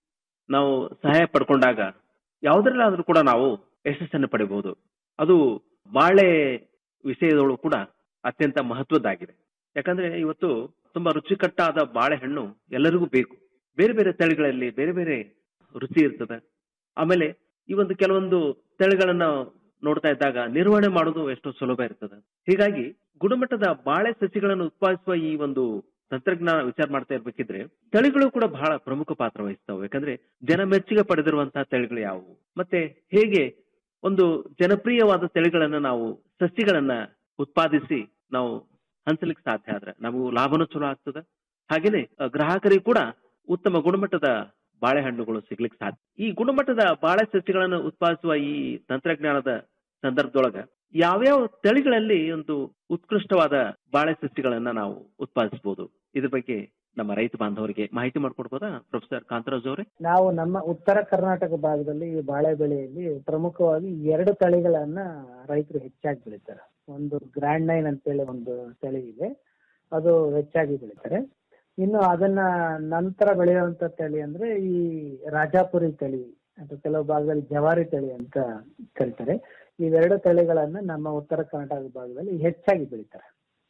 ನಾವು ಸಹಾಯ ಪಡ್ಕೊಂಡಾಗ ಯಾವುದರಲ್ಲಾದ್ರೂ ಕೂಡ ನಾವು ಯಶಸ್ಸನ್ನು ಪಡಿಬಹುದು ಅದು ಬಾಳೆ ವಿಷಯದೊಳು ಕೂಡ ಅತ್ಯಂತ ಮಹತ್ವದ್ದಾಗಿದೆ ಯಾಕಂದ್ರೆ ಇವತ್ತು ತುಂಬಾ ರುಚಿಕಟ್ಟಾದ ಬಾಳೆಹಣ್ಣು ಎಲ್ಲರಿಗೂ ಬೇಕು ಬೇರೆ ಬೇರೆ ತಳಿಗಳಲ್ಲಿ ಬೇರೆ ಬೇರೆ ರುಚಿ ಇರ್ತದೆ ಆಮೇಲೆ ಈ ಒಂದು ಕೆಲವೊಂದು ತಳಿಗಳನ್ನ ನೋಡ್ತಾ ಇದ್ದಾಗ ನಿರ್ವಹಣೆ ಮಾಡೋದು ಎಷ್ಟೋ ಸುಲಭ ಇರ್ತದೆ ಹೀಗಾಗಿ ಗುಣಮಟ್ಟದ ಬಾಳೆ ಸಸಿಗಳನ್ನು ಉತ್ಪಾದಿಸುವ ಈ ಒಂದು ತಂತ್ರಜ್ಞಾನ ವಿಚಾರ ಮಾಡ್ತಾ ಇರ್ಬೇಕಿದ್ರೆ ತಳಿಗಳು ಕೂಡ ಬಹಳ ಪ್ರಮುಖ ಪಾತ್ರ ವಹಿಸ್ತವೆ ಯಾಕಂದ್ರೆ ಜನ ಮೆಚ್ಚುಗೆ ಪಡೆದಿರುವಂತಹ ತಳಿಗಳು ಯಾವುವು ಮತ್ತೆ ಹೇಗೆ ಒಂದು ಜನಪ್ರಿಯವಾದ ತಳಿಗಳನ್ನ ನಾವು ಸಸಿಗಳನ್ನ ಉತ್ಪಾದಿಸಿ ನಾವು ಹಂಚಲಿಕ್ಕೆ ಸಾಧ್ಯ ಆದ್ರೆ ನಮಗೂ ಲಾಭನೂ ಚಲೋ ಆಗ್ತದೆ ಹಾಗೇನೆ ಅ, ಗ್ರಾಹಕರಿಗೂ ಕೂಡ ಉತ್ತಮ ಗುಣಮಟ್ಟದ ಬಾಳೆಹಣ್ಣುಗಳು ಸಿಗ್ಲಿಕ್ಕೆ ಸಾಧ್ಯ ಈ ಗುಣಮಟ್ಟದ ಬಾಳೆ ಸಸಿಗಳನ್ನು ಉತ್ಪಾದಿಸುವ ಈ ತಂತ್ರಜ್ಞಾನದ ಸಂದರ್ಭದೊಳಗ ಯಾವ್ಯಾವ ತಳಿಗಳಲ್ಲಿ ಒಂದು ಉತ್ಕೃಷ್ಟವಾದ ಬಾಳೆ ಸಸಿಗಳನ್ನ ನಾವು ಉತ್ಪಾದಿಸಬಹುದು ಇದ್ರ ಬಗ್ಗೆ ನಮ್ಮ ರೈತ ಬಾಂಧವರಿಗೆ ಮಾಹಿತಿ ಮಾಡ್ಕೊಡ್ಬೋದಾ ಪ್ರೊಫೆಸರ್ ಕಾಂತರಾಜ್ ಅವರೇ ನಾವು ನಮ್ಮ ಉತ್ತರ ಕರ್ನಾಟಕ ಭಾಗದಲ್ಲಿ ಈ ಬಾಳೆ ಬೆಳೆಯಲ್ಲಿ ಪ್ರಮುಖವಾಗಿ ಎರಡು ತಳಿಗಳನ್ನ ರೈತರು ಹೆಚ್ಚಾಗಿ ಬೆಳೀತಾರೆ ಒಂದು ಗ್ರ್ಯಾಂಡ್ ನೈನ್ ಅಂತೇಳಿ ಒಂದು ತಳಿ ಇದೆ ಅದು ಹೆಚ್ಚಾಗಿ ಬೆಳೀತಾರೆ ಇನ್ನು ಅದನ್ನ ನಂತರ ಬೆಳೆಯುವಂತ ತಳಿ ಅಂದ್ರೆ ಈ ರಾಜಾಪುರಿ ತಳಿ ಅಥವಾ ಕೆಲವು ಭಾಗದಲ್ಲಿ ಜವಾರಿ ತಳಿ ಅಂತ ಕರೀತಾರೆ ಇವೆರಡು ತಳಿಗಳನ್ನ ನಮ್ಮ ಉತ್ತರ ಕರ್ನಾಟಕ ಭಾಗದಲ್ಲಿ ಹೆಚ್ಚಾಗಿ ಬೆಳೀತಾರೆ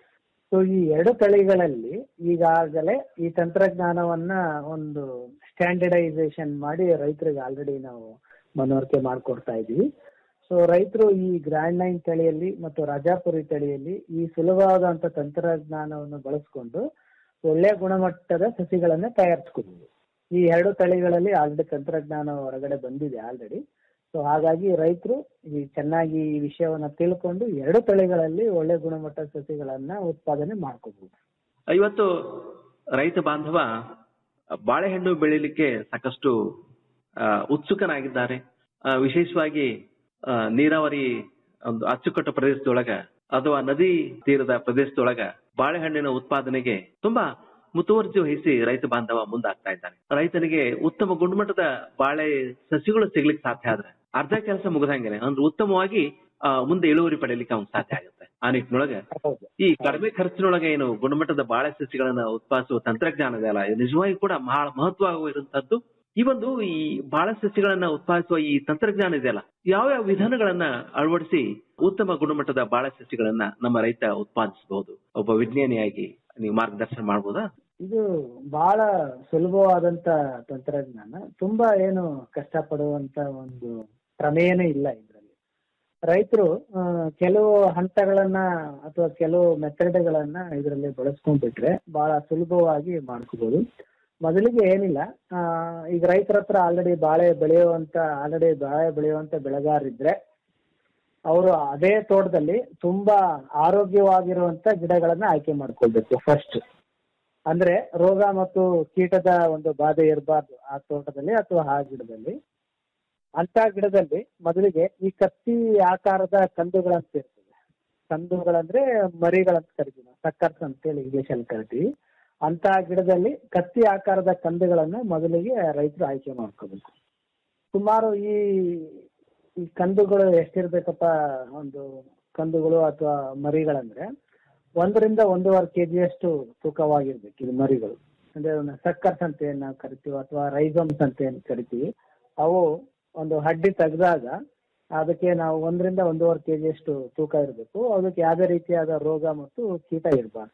ಸೊ ಈ ಎರಡು ತಳಿಗಳಲ್ಲಿ ಈಗಾಗಲೇ ಈ ತಂತ್ರಜ್ಞಾನವನ್ನ ಒಂದು ಸ್ಟ್ಯಾಂಡರ್ಡೈಸೇಷನ್ ಮಾಡಿ ರೈತರಿಗೆ ಆಲ್ರೆಡಿ ನಾವು ಮನವರಿಕೆ ಮಾಡಿಕೊಡ್ತಾ ಇದೀವಿ ಸೊ ರೈತರು ಈ ಗ್ರ್ಯಾಂಡ್ ನೈನ್ ತಳಿಯಲ್ಲಿ ಮತ್ತು ರಾಜಾಪುರಿ ತಳಿಯಲ್ಲಿ ಈ ಸುಲಭವಾದಂತ ತಂತ್ರಜ್ಞಾನವನ್ನು ಬಳಸ್ಕೊಂಡು ಒಳ್ಳೆಯ ಗುಣಮಟ್ಟದ ಸಸಿಗಳನ್ನ ತಯಾರಿಸ್ಕೋಬಹುದು ಈ ಎರಡು ತಳಿಗಳಲ್ಲಿ ಆಲ್ರೆಡಿ ತಂತ್ರಜ್ಞಾನ ಹೊರಗಡೆ ಬಂದಿದೆ ಆಲ್ರೆಡಿ ಸೊ ಹಾಗಾಗಿ ರೈತರು ಈ ಚೆನ್ನಾಗಿ ಈ ವಿಷಯವನ್ನ ತಿಳ್ಕೊಂಡು ಎರಡು ತಳಿಗಳಲ್ಲಿ ಒಳ್ಳೆ ಗುಣಮಟ್ಟದ ಸಸಿಗಳನ್ನ ಉತ್ಪಾದನೆ ಮಾಡ್ಕೋಬಹುದು ಇವತ್ತು ರೈತ ಬಾಂಧವ ಬಾಳೆಹಣ್ಣು ಬೆಳಿಲಿಕ್ಕೆ ಸಾಕಷ್ಟು ಆ, ಉತ್ಸುಕನಾಗಿದ್ದಾರೆ ಆ, ವಿಶೇಷವಾಗಿ ಆ, ನೀರಾವರಿ ಒಂದು ಅಚ್ಚುಕಟ್ಟು ಪ್ರದೇಶದೊಳಗ ಅಥವಾ ನದಿ ತೀರದ ಪ್ರದೇಶದೊಳಗ ಬಾಳೆಹಣ್ಣಿನ ಉತ್ಪಾದನೆಗೆ ತುಂಬಾ ಮುತುವರ್ಜಿ ವಹಿಸಿ ರೈತ ಬಾಂಧವ ಮುಂದಾಗ್ತಾ ಇದ್ದಾನೆ ರೈತನಿಗೆ ಉತ್ತಮ ಗುಣಮಟ್ಟದ ಬಾಳೆ ಸಸಿಗಳು ಸಿಗ್ಲಿಕ್ಕೆ ಸಾಧ್ಯ ಆದ್ರೆ ಅರ್ಧ ಕೆಲಸ ಮುಗಿದಂಗೆನೆ ಅಂದ್ರೆ ಉತ್ತಮವಾಗಿ ಆ, ಮುಂದೆ ಇಳುವರಿ ಪಡೆಯಲಿಕ್ಕೆ ಅವ್ನು ಸಾಧ್ಯ ಆಗುತ್ತೆ ಆ ನಿಟ್ಟಿನೊಳಗೆ ಈ ಕಡಿಮೆ ಖರ್ಚಿನೊಳಗೆ ಏನು ಗುಣಮಟ್ಟದ ಬಾಳೆ ಸಸಿಗಳನ್ನ ಉತ್ಪಾದಿಸುವ ತಂತ್ರಜ್ಞಾನ ಇದೆಯಲ್ಲ ಇದು ನಿಜವಾಗಿ ಕೂಡ ಬಹಳ ಮಹತ್ವವಾಗಿರುವಂತದ್ದು ಈ ಒಂದು ಈ ಬಾಳೆ ಸಸಿಗಳನ್ನ ಉತ್ಪಾದಿಸುವ ಈ ತಂತ್ರಜ್ಞಾನ ಇದೆಯಲ್ಲ ಯಾವ್ಯಾವ ವಿಧಾನಗಳನ್ನ ಅಳವಡಿಸಿ ಉತ್ತಮ ಗುಣಮಟ್ಟದ ಬಾಳೆ ಸಸಿಗಳನ್ನ ನಮ್ಮ ರೈತ ಉತ್ಪಾದಿಸಬಹುದು ಒಬ್ಬ ವಿಜ್ಞಾನಿಯಾಗಿ ನೀವು ಮಾರ್ಗದರ್ಶನ ಮಾಡಬಹುದಾ ಇದು ಬಹಳ ಸುಲಭವಾದಂತ ತಂತ್ರಜ್ಞಾನ ತುಂಬಾ ಏನು ಕಷ್ಟಪಡುವಂತ ಒಂದು ಪ್ರಮೇಯನೇ ಇಲ್ಲ ಇದರಲ್ಲಿ ರೈತರು ಕೆಲವು ಹಂತಗಳನ್ನ ಅಥವಾ ಕೆಲವು ಮೆಥಡ್ಗಳನ್ನ ಇದರಲ್ಲಿ ಬಳಸ್ಕೊಂಡ್ಬಿಟ್ರೆ ಬಹಳ ಸುಲಭವಾಗಿ ಮಾಡ್ಕೋಬಹುದು ಮೊದಲಿಗೆ ಏನಿಲ್ಲ ಆ, ಈಗ ರೈತರ ಹತ್ರ ಆಲ್ರೆಡಿ ಬಾಳೆ ಬೆಳೆಯುವಂತ ಆಲ್ರೆಡಿ ಬಾಳೆ ಬೆಳೆಯುವಂತ ಬೆಳೆಗಾರರಿದ್ರೆ ಅವರು ಅದೇ ತೋಟದಲ್ಲಿ ತುಂಬಾ ಆರೋಗ್ಯವಾಗಿರುವಂತ ಗಿಡಗಳನ್ನ ಆಯ್ಕೆ ಮಾಡ್ಕೊಳ್ಬೇಕು ಫಸ್ಟ್ ಅಂದ್ರೆ ರೋಗ ಮತ್ತು ಕೀಟದ ಒಂದು ಬಾಧೆ ಇರಬಾರ್ದು ಆ ತೋಟದಲ್ಲಿ ಅಥವಾ ಆ ಗಿಡದಲ್ಲಿ ಅಂತ ಗಿಡದಲ್ಲಿ ಮೊದಲಿಗೆ ಈ ಕತ್ತಿ ಆಕಾರದ ಕಂದುಗಳಂತ ಇರ್ತದೆ ಕಂದುಗಳಂದ್ರೆ ಮರಿಗಳಂತ ಕರಿತೀವಿ ನಾವು ಸಕ್ಕರ್ಸ್ ಅಂತೇಳಿ ಇಂಗ್ಲಿಷ್ ಅಲ್ಲಿ ಕರಿತೀವಿ ಅಂತ ಗಿಡದಲ್ಲಿ ಕತ್ತಿ ಆಕಾರದ ಕಂದುಗಳನ್ನ ಮೊದಲಿಗೆ ರೈತರು ಆಯ್ಕೆ ಮಾಡ್ಕೋಬೇಕು ಸುಮಾರು ಈ ಈ ಕಂದುಗಳು ಎಷ್ಟಿರ್ಬೇಕಪ್ಪ ಒಂದು ಕಂದುಗಳು ಅಥವಾ ಮರಿಗಳಂದ್ರೆ ಒಂದರಿಂದ ಒಂದೂವರೆ ಕೆಜಿಯಷ್ಟು ತೂಕವಾಗಿರ್ಬೇಕು ಇದು ಮರಿಗಳು ಅಂದ್ರೆ ಅವ್ನ ಸಕ್ಕರ್ಸ್ ಅಂತ ಏನ್ ನಾವು ಕರಿತೀವಿ ಅಥವಾ ರೈಸಮ್ಸ್ ಅಂತ ಏನ್ ಕರಿತೀವಿ ಅವು ಒಂದು ಹಡ್ಡಿ ತೆಗೆದಾಗ ಅದಕ್ಕೆ ನಾವು ಒಂದರಿಂದ ಒಂದೂವರೆ ಕೆಜಿಯಷ್ಟು ತೂಕ ಇರಬೇಕು ಅದಕ್ಕೆ ಯಾವುದೇ ರೀತಿಯಾದ ರೋಗ ಮತ್ತು ಕೀಟ ಇರಬಾರ್ದು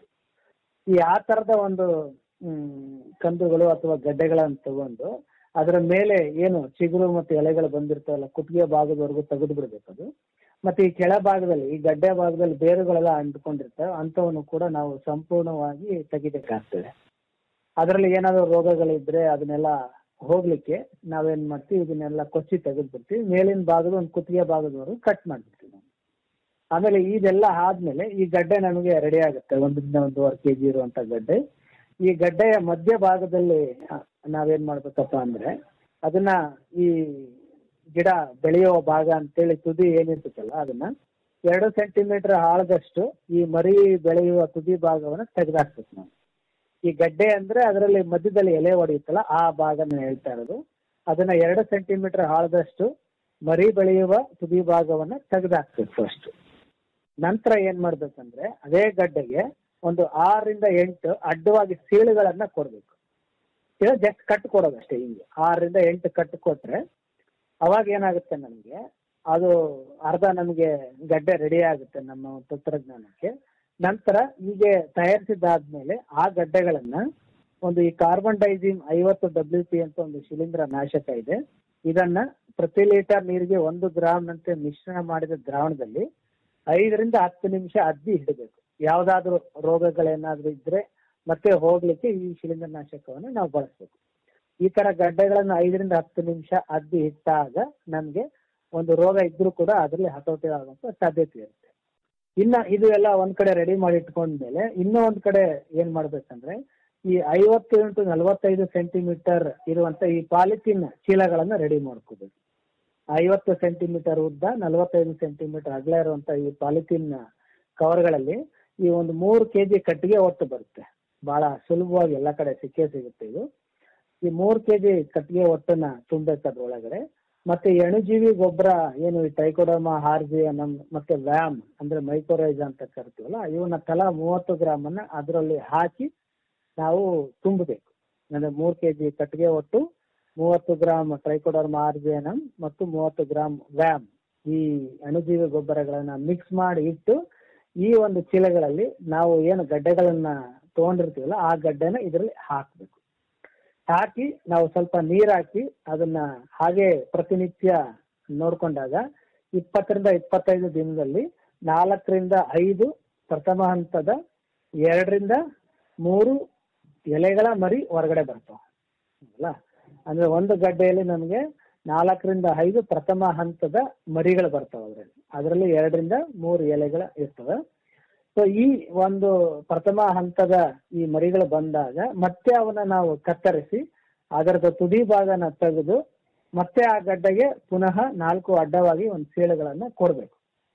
ಈ ಆ ತರದ ಒಂದು ಹ್ಮ್, ಕಂದುಗಳು ಅಥವಾ ಗಡ್ಡೆಗಳನ್ನ ತಗೊಂಡು ಅದರ ಮೇಲೆ ಏನು ಚಿಗುರು ಮತ್ತು ಎಲೆಗಳು ಬಂದಿರ್ತಾವಲ್ಲ ಕುತ್ತಿಗೆ ಭಾಗದವರೆಗೂ ತೆಗೆದು ಬಿಡ್ಬೇಕು ಅದು ಮತ್ತೆ ಈ ಕೆಳ ಭಾಗದಲ್ಲಿ ಈ ಗಡ್ಡೆ ಭಾಗದಲ್ಲಿ ಬೇರುಗಳೆಲ್ಲ ಅಂಟ್ಕೊಂಡಿರ್ತವೆ ಅಂಥವನ್ನು ಕೂಡ ನಾವು ಸಂಪೂರ್ಣವಾಗಿ ತೆಗಿಬೇಕಾಗ್ತದೆ ಅದರಲ್ಲಿ ಏನಾದ್ರು ರೋಗಗಳಿದ್ರೆ ಅದನ್ನೆಲ್ಲ ಹೋಗ್ಲಿಕ್ಕೆ ನಾವೇನ್ ಮಾಡ್ತೀವಿ ಇದನ್ನೆಲ್ಲ ಕೊಚ್ಚಿ ತೆಗೆದ್ಬಿಡ್ತೀವಿ ಮೇಲಿನ ಭಾಗದ ಒಂದು ಕುತ್ತಿಗೆ ಭಾಗದವರೆಗೂ ಕಟ್ ಮಾಡ್ಬಿಡ್ತೀವಿ ನಾವು ಆಮೇಲೆ ಇದೆಲ್ಲ ಆದ್ಮೇಲೆ ಈ ಗಡ್ಡೆ ನಮಗೆ ರೆಡಿ ಆಗುತ್ತೆ ಒಂದರಿಂದ ಒಂದೂವರೆ ಕೆಜಿ ಇರುವಂತ ಗಡ್ಡೆ ಈ ಗಡ್ಡೆಯ ಮಧ್ಯ ಭಾಗದಲ್ಲಿ ಆ, ನಾವೇನ್ ಮಾಡ್ಬೇಕಪ್ಪ ಅಂದ್ರೆ ಅದನ್ನ ಈ ಗಿಡ ಬೆಳೆಯೋ ಭಾಗ ಅಂತೇಳಿ ತುದಿ ಏನಿರ್ತದಲ್ಲ ಅದನ್ನ ಎರಡು ಸೆಂಟಿಮೀಟರ್ ಆಳದಷ್ಟು ಈ ಮರಿ ಬೆಳೆಯುವ ತುದಿ ಭಾಗವನ್ನ ತೆಗೆದಾಕ್ಬೇಕು ನಾವು ಈ ಗಡ್ಡೆ ಅಂದ್ರೆ ಅದರಲ್ಲಿ ಮಧ್ಯದಲ್ಲಿ ಎಲೆ ಹೊಡೆಯುತ್ತಲ್ಲ ಆ ಭಾಗನ ಹೇಳ್ತಾ ಇರೋದು ಅದನ್ನ ಎರಡು ಸೆಂಟಿಮೀಟರ್ ಆಳದಷ್ಟು ಮರಿ ಬೆಳೆಯುವ ತುದಿ ಭಾಗವನ್ನ ತೆಗೆದಾಕ್ಬೇಕು ಫಸ್ಟ್ ನಂತರ ಏನ್ ಮಾಡ್ಬೇಕಂದ್ರೆ ಅದೇ ಗಡ್ಡೆಗೆ ಒಂದು ಆರರಿಂದ ಎಂಟು ಅಡ್ಡವಾಗಿ ಸೀಳುಗಳನ್ನ ಕೊಡ್ಬೇಕು ಜಸ್ಟ್ ಕಟ್ ಕೊಡೋದಷ್ಟೇ ಹಿಂಗೆ ಆರರಿಂದ ಎಂಟು ಕಟ್ ಕೊಟ್ರೆ ಅವಾಗ ಏನಾಗುತ್ತೆ ನಮಗೆ ಅದು ಅರ್ಧ ನಮಗೆ ಗಡ್ಡೆ ರೆಡಿ ಆಗುತ್ತೆ ನಮ್ಮ ತಂತ್ರಜ್ಞಾನಕ್ಕೆ ನಂತರ ಹೀಗೆ ತಯಾರಿಸಿದಾದ್ಮೇಲೆ ಆ ಗಡ್ಡೆಗಳನ್ನ ಒಂದು ಈ ಕಾರ್ಬನ್ ಡೈಸಿಮ್ ಐವತ್ತು ಡಬ್ಲ್ಯೂ ಪಿ ಅಂತ ಒಂದು ಶಿಲೀಂಧ್ರ ನಾಶಕ ಇದೆ ಇದನ್ನ ಪ್ರತಿ ಲೀಟರ್ ನೀರಿಗೆ ಒಂದು ಗ್ರಾಮ್ನಂತೆ ಮಿಶ್ರಣ ಮಾಡಿದ ದ್ರಾವಣದಲ್ಲಿ ಐದರಿಂದ ಹತ್ತು ನಿಮಿಷ ಅದ್ದಿ ಹಿಡಬೇಕು ಯಾವ್ದಾದ್ರು ರೋಗಗಳೇನಾದ್ರೂ ಇದ್ರೆ ಮತ್ತೆ ಹೋಗ್ಲಿಕ್ಕೆ ಈ ಶಿಲೀಂಧ್ರ ನಾಶಕವನ್ನು ನಾವು ಬಳಸ್ಬೇಕು ಈ ತರ ಗಡ್ಡೆಗಳನ್ನ ಐದರಿಂದ ಹತ್ತು ನಿಮಿಷ ಅದ್ದಿ ಇಟ್ಟಾಗ ನಮ್ಗೆ ಒಂದು ರೋಗ ಇದ್ರೂ ಕೂಡ ಅದರಲ್ಲಿ ಹತೋಟಿ ಆಗುವಂತ ಸಾಧ್ಯತೆ ಇರುತ್ತೆ ಇನ್ನ ಇದು ಎಲ್ಲ ಒಂದ್ ಕಡೆ ರೆಡಿ ಮಾಡಿ ಇಟ್ಕೊಂಡ್ಮೇಲೆ ಇನ್ನೂ ಒಂದ್ ಕಡೆ ಏನ್ ಮಾಡ್ಬೇಕಂದ್ರೆ ಈ ಐವತ್ತು ಇಂಟು ನಲವತ್ತೈದು ಸೆಂಟಿಮೀಟರ್ ಇರುವಂತ ಈ ಪಾಲಿಥಿನ್ ಚೀಲಗಳನ್ನ ರೆಡಿ ಮಾಡ್ಕೋಬೇಕು ಐವತ್ತು ಸೆಂಟಿಮೀಟರ್ ಉದ್ದ ನಲವತ್ತೈದು ಸೆಂಟಿಮೀಟರ್ ಅಗಲ ಇರುವಂತ ಈ ಪಾಲಿಥಿನ್ ಕವರ್ಗಳಲ್ಲಿ ಈ ಒಂದು ಮೂರು ಕೆಜಿ ಕಟ್ಟಿಗೆ ಒಟ್ಟು ಬರುತ್ತೆ ಬಹಳ ಸುಲಭವಾಗಿ ಎಲ್ಲ ಕಡೆ ಸಿಕ್ಕೇ ಸಿಗುತ್ತೆ ಇದು ಈ ಮೂರು ಕೆಜಿ ಕಟ್ಟಿಗೆ ಒಟ್ಟನ್ನ ತುಂಬಬೇಕು ಅದ್ರೊಳಗಡೆ ಮತ್ತೆ ಎಣುಜೀವಿ ಗೊಬ್ಬರ ಏನು ಈ ಟೈಕೋಡರ್ಮಾ ಹಾರ್ಜಿಯನಮ್ ಮತ್ತೆ ವ್ಯಾಮ್ ಅಂದ್ರೆ ಮೈಕೋರೈಜ್ ಅಂತ ಕರಿತೀವಲ್ಲ ಇವನ್ನ ತಲಾ ಮೂವತ್ತು ಗ್ರಾಮ್ ಅನ್ನ ಅದರಲ್ಲಿ ಹಾಕಿ ನಾವು ತುಂಬಬೇಕು ಅಂದ್ರೆ ಮೂರು ಕೆಜಿ ಕಟ್ಟಿಗೆ ಒಟ್ಟು ಮೂವತ್ತು ಗ್ರಾಮ್ ಟ್ರೈಕೋಡರ್ಮಾ ಆರ್ಜಿಯನಮ್ ಮತ್ತು ಮೂವತ್ತು ಗ್ರಾಮ್ ವ್ಯಾಮ್ ಈ ಅಣುಜೀವಿ ಗೊಬ್ಬರಗಳನ್ನ ಮಿಕ್ಸ್ ಮಾಡಿ ಇಟ್ಟು ಈ ಒಂದು ಚೀಲಗಳಲ್ಲಿ ನಾವು ಏನು ಗಡ್ಡೆಗಳನ್ನ ತಗೊಂಡಿರ್ತೀವಲ್ಲ ಆ ಗಡ್ಡೆನ ಇದರಲ್ಲಿ ಹಾಕ್ಬೇಕು ಹಾಕಿ ನಾವು ಸ್ವಲ್ಪ ನೀರ್ ಹಾಕಿ ಅದನ್ನ ಹಾಗೆ ಪ್ರತಿನಿತ್ಯ ನೋಡ್ಕೊಂಡಾಗ ಇಪ್ಪತ್ತರಿಂದ ಇಪ್ಪತ್ತೈದು ದಿನದಲ್ಲಿ ನಾಲ್ಕರಿಂದ ಐದು ಪ್ರಥಮ ಹಂತದ ಎರಡರಿಂದ ಮೂರು ಎಲೆಗಳ ಮರಿ ಹೊರಗಡೆ ಬರ್ತಾವ ಅಲ್ಲ ಅಂದ್ರೆ ಒಂದು ಗಡ್ಡೆಯಲ್ಲಿ ನಮಗೆ ನಾಲ್ಕರಿಂದ ಐದು ಪ್ರಥಮ ಹಂತದ ಮರಿಗಳು ಬರ್ತಾವ ಅದರಲ್ಲಿ ಅದರಲ್ಲಿ ಎರಡರಿಂದ ಮೂರು ಎಲೆಗಳ ಇರ್ತವೆ ಸೊ ಈ ಒಂದು ಪ್ರಥಮ ಹಂತದ ಈ ಮರಿಗಳು ಬಂದಾಗ ಮತ್ತೆ ಅವನ್ನ ನಾವು ಕತ್ತರಿಸಿ ಅದರದ ತುದಿ ಭಾಗನ ತೆಗೆದು ಮತ್ತೆ ಆ ಗಡ್ಡೆಗೆ ಪುನಃ ನಾಲ್ಕು ಅಡ್ಡವಾಗಿ ಒಂದು ಸೀಳುಗಳನ್ನ ಕೊಡ್ಬೇಕು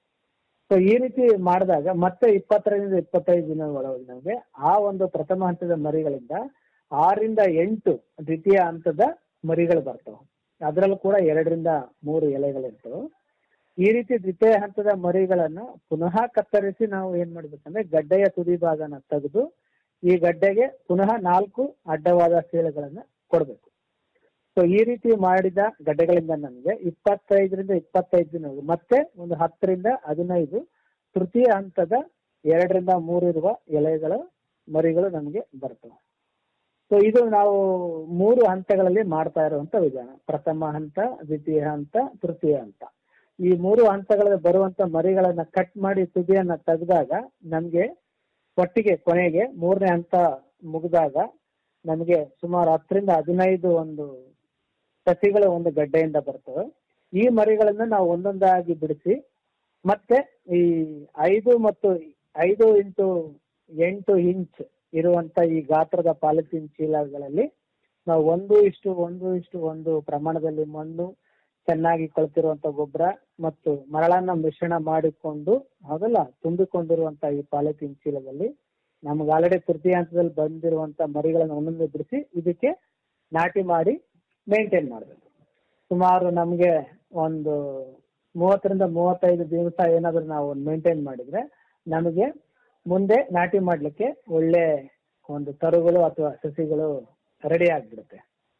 ಸೊ ಈ ರೀತಿ ಮಾಡಿದಾಗ ಮತ್ತೆ ಇಪ್ಪತ್ತರಿಂದ ಇಪ್ಪತ್ತೈದು ದಿನ ಒಳಗೆ ನಮಗೆ ಆ ಒಂದು ಪ್ರಥಮ ಹಂತದ ಮರಿಗಳಿಂದ ಆರಿಂದ ಎಂಟು ದ್ವಿತೀಯ ಹಂತದ ಮರಿಗಳು ಬರ್ತವೆ ಅದರಲ್ಲೂ ಕೂಡ ಎರಡರಿಂದ ಮೂರು ಎಲೆಗಳಿರ್ತವೆ ಈ ರೀತಿ ದ್ವಿತೀಯ ಹಂತದ ಮರಿಗಳನ್ನ ಪುನಃ ಕತ್ತರಿಸಿ ನಾವು ಏನ್ ಮಾಡ್ಬೇಕಂದ್ರೆ ಗಡ್ಡೆಯ ತುದಿ ಭಾಗನ ತೆಗೆದು ಈ ಗಡ್ಡೆಗೆ ಪುನಃ ನಾಲ್ಕು ಅಡ್ಡವಾದ ಸೀಳುಗಳನ್ನ ಕೊಡ್ಬೇಕು ಸೊ ಈ ರೀತಿ ಮಾಡಿದ ಗಡ್ಡೆಗಳಿಂದ ನಮಗೆ ಇಪ್ಪತ್ತೈದರಿಂದ ಇಪ್ಪತ್ತೈದು ದಿನ ಮತ್ತೆ ಒಂದು ಹತ್ತರಿಂದ ಹದಿನೈದು ತೃತೀಯ ಹಂತದ ಎರಡರಿಂದ ಮೂರು ಇರುವ ಎಲೆಗಳ ಮರಿಗಳು ನಮಗೆ ಬರ್ತವೆ ಸೊ ಇದು ನಾವು ಮೂರು ಹಂತಗಳಲ್ಲಿ ಮಾಡ್ತಾ ಇರುವಂತ ವಿಧಾನ ಪ್ರಥಮ ಹಂತ ದ್ವಿತೀಯ ಹಂತ ತೃತೀಯ ಹಂತ ಈ ಮೂರು ಹಂತಗಳಲ್ಲಿ ಬರುವಂತ ಮರಿಗಳನ್ನ ಕಟ್ ಮಾಡಿ ತುದಿಯನ್ನ ತೆಗೆದಾಗ ನಮ್ಗೆ ಒಟ್ಟಿಗೆ ಕೊನೆಗೆ ಮೂರನೇ ಹಂತ ಮುಗಿದಾಗ ನಮಗೆ ಸುಮಾರು ಹತ್ತರಿಂದ ಹದಿನೈದು ಒಂದು ಸಸಿಗಳು ಒಂದು ಗಡ್ಡೆಯಿಂದ ಬರ್ತವೆ ಈ ಮರಿಗಳನ್ನ ನಾವು ಒಂದೊಂದಾಗಿ ಬಿಡಿಸಿ ಮತ್ತೆ ಈ ಐದು ಮತ್ತು ಐದು ಇಂಟು ಎಂಟು ಇಂಚ್ ಇರುವಂತ ಈ ಗಾತ್ರದ ಪಾಲಿಥೀನ್ ಚೀಲಗಳಲ್ಲಿ ನಾವು ಒಂದು ಇಷ್ಟು ಒಂದು ಇಷ್ಟು ಒಂದು ಪ್ರಮಾಣದಲ್ಲಿ ಮಣ್ಣು ಚೆನ್ನಾಗಿ ಕೊಳ್ತಿರುವಂತ ಗೊಬ್ಬರ ಮತ್ತು ಮರಳನ್ನ ಮಿಶ್ರಣ ಮಾಡಿಕೊಂಡು ಹೌದಲ್ಲ ತುಂಬಿಕೊಂಡಿರುವಂತ ಈ ಪಾಲಿಥೀನ್ ಚೀಲದಲ್ಲಿ ನಮ್ಗೆ ಆಲ್ರೆಡಿ ತೃತೀಯ ಹಂತದಲ್ಲಿ ಬಂದಿರುವಂತ ಮರಿಗಳನ್ನ ಒಂದೊಂದು ಬಿಡಿಸಿ ಇದಕ್ಕೆ ನಾಟಿ ಮಾಡಿ ಮೇಂಟೈನ್ ಮಾಡಬೇಕು ಸುಮಾರು ನಮ್ಗೆ ಒಂದು ಮೂವತ್ತರಿಂದ ಮೂವತ್ತೈದು ದಿವಸ ಏನಾದ್ರು ನಾವು ಮೇಂಟೈನ್ ಮಾಡಿದ್ರೆ ನಮಗೆ ಮುಂದೆ ನಾಟಿ ಮಾಡ್ಲಿಕ್ಕೆ ಒಳ್ಳೆ ಒಂದು ತರುಗಳು ಅಥವಾ ಸಸಿಗಳು ರೆಡಿ ಆಗ್ಬಿಡುತ್ತೆ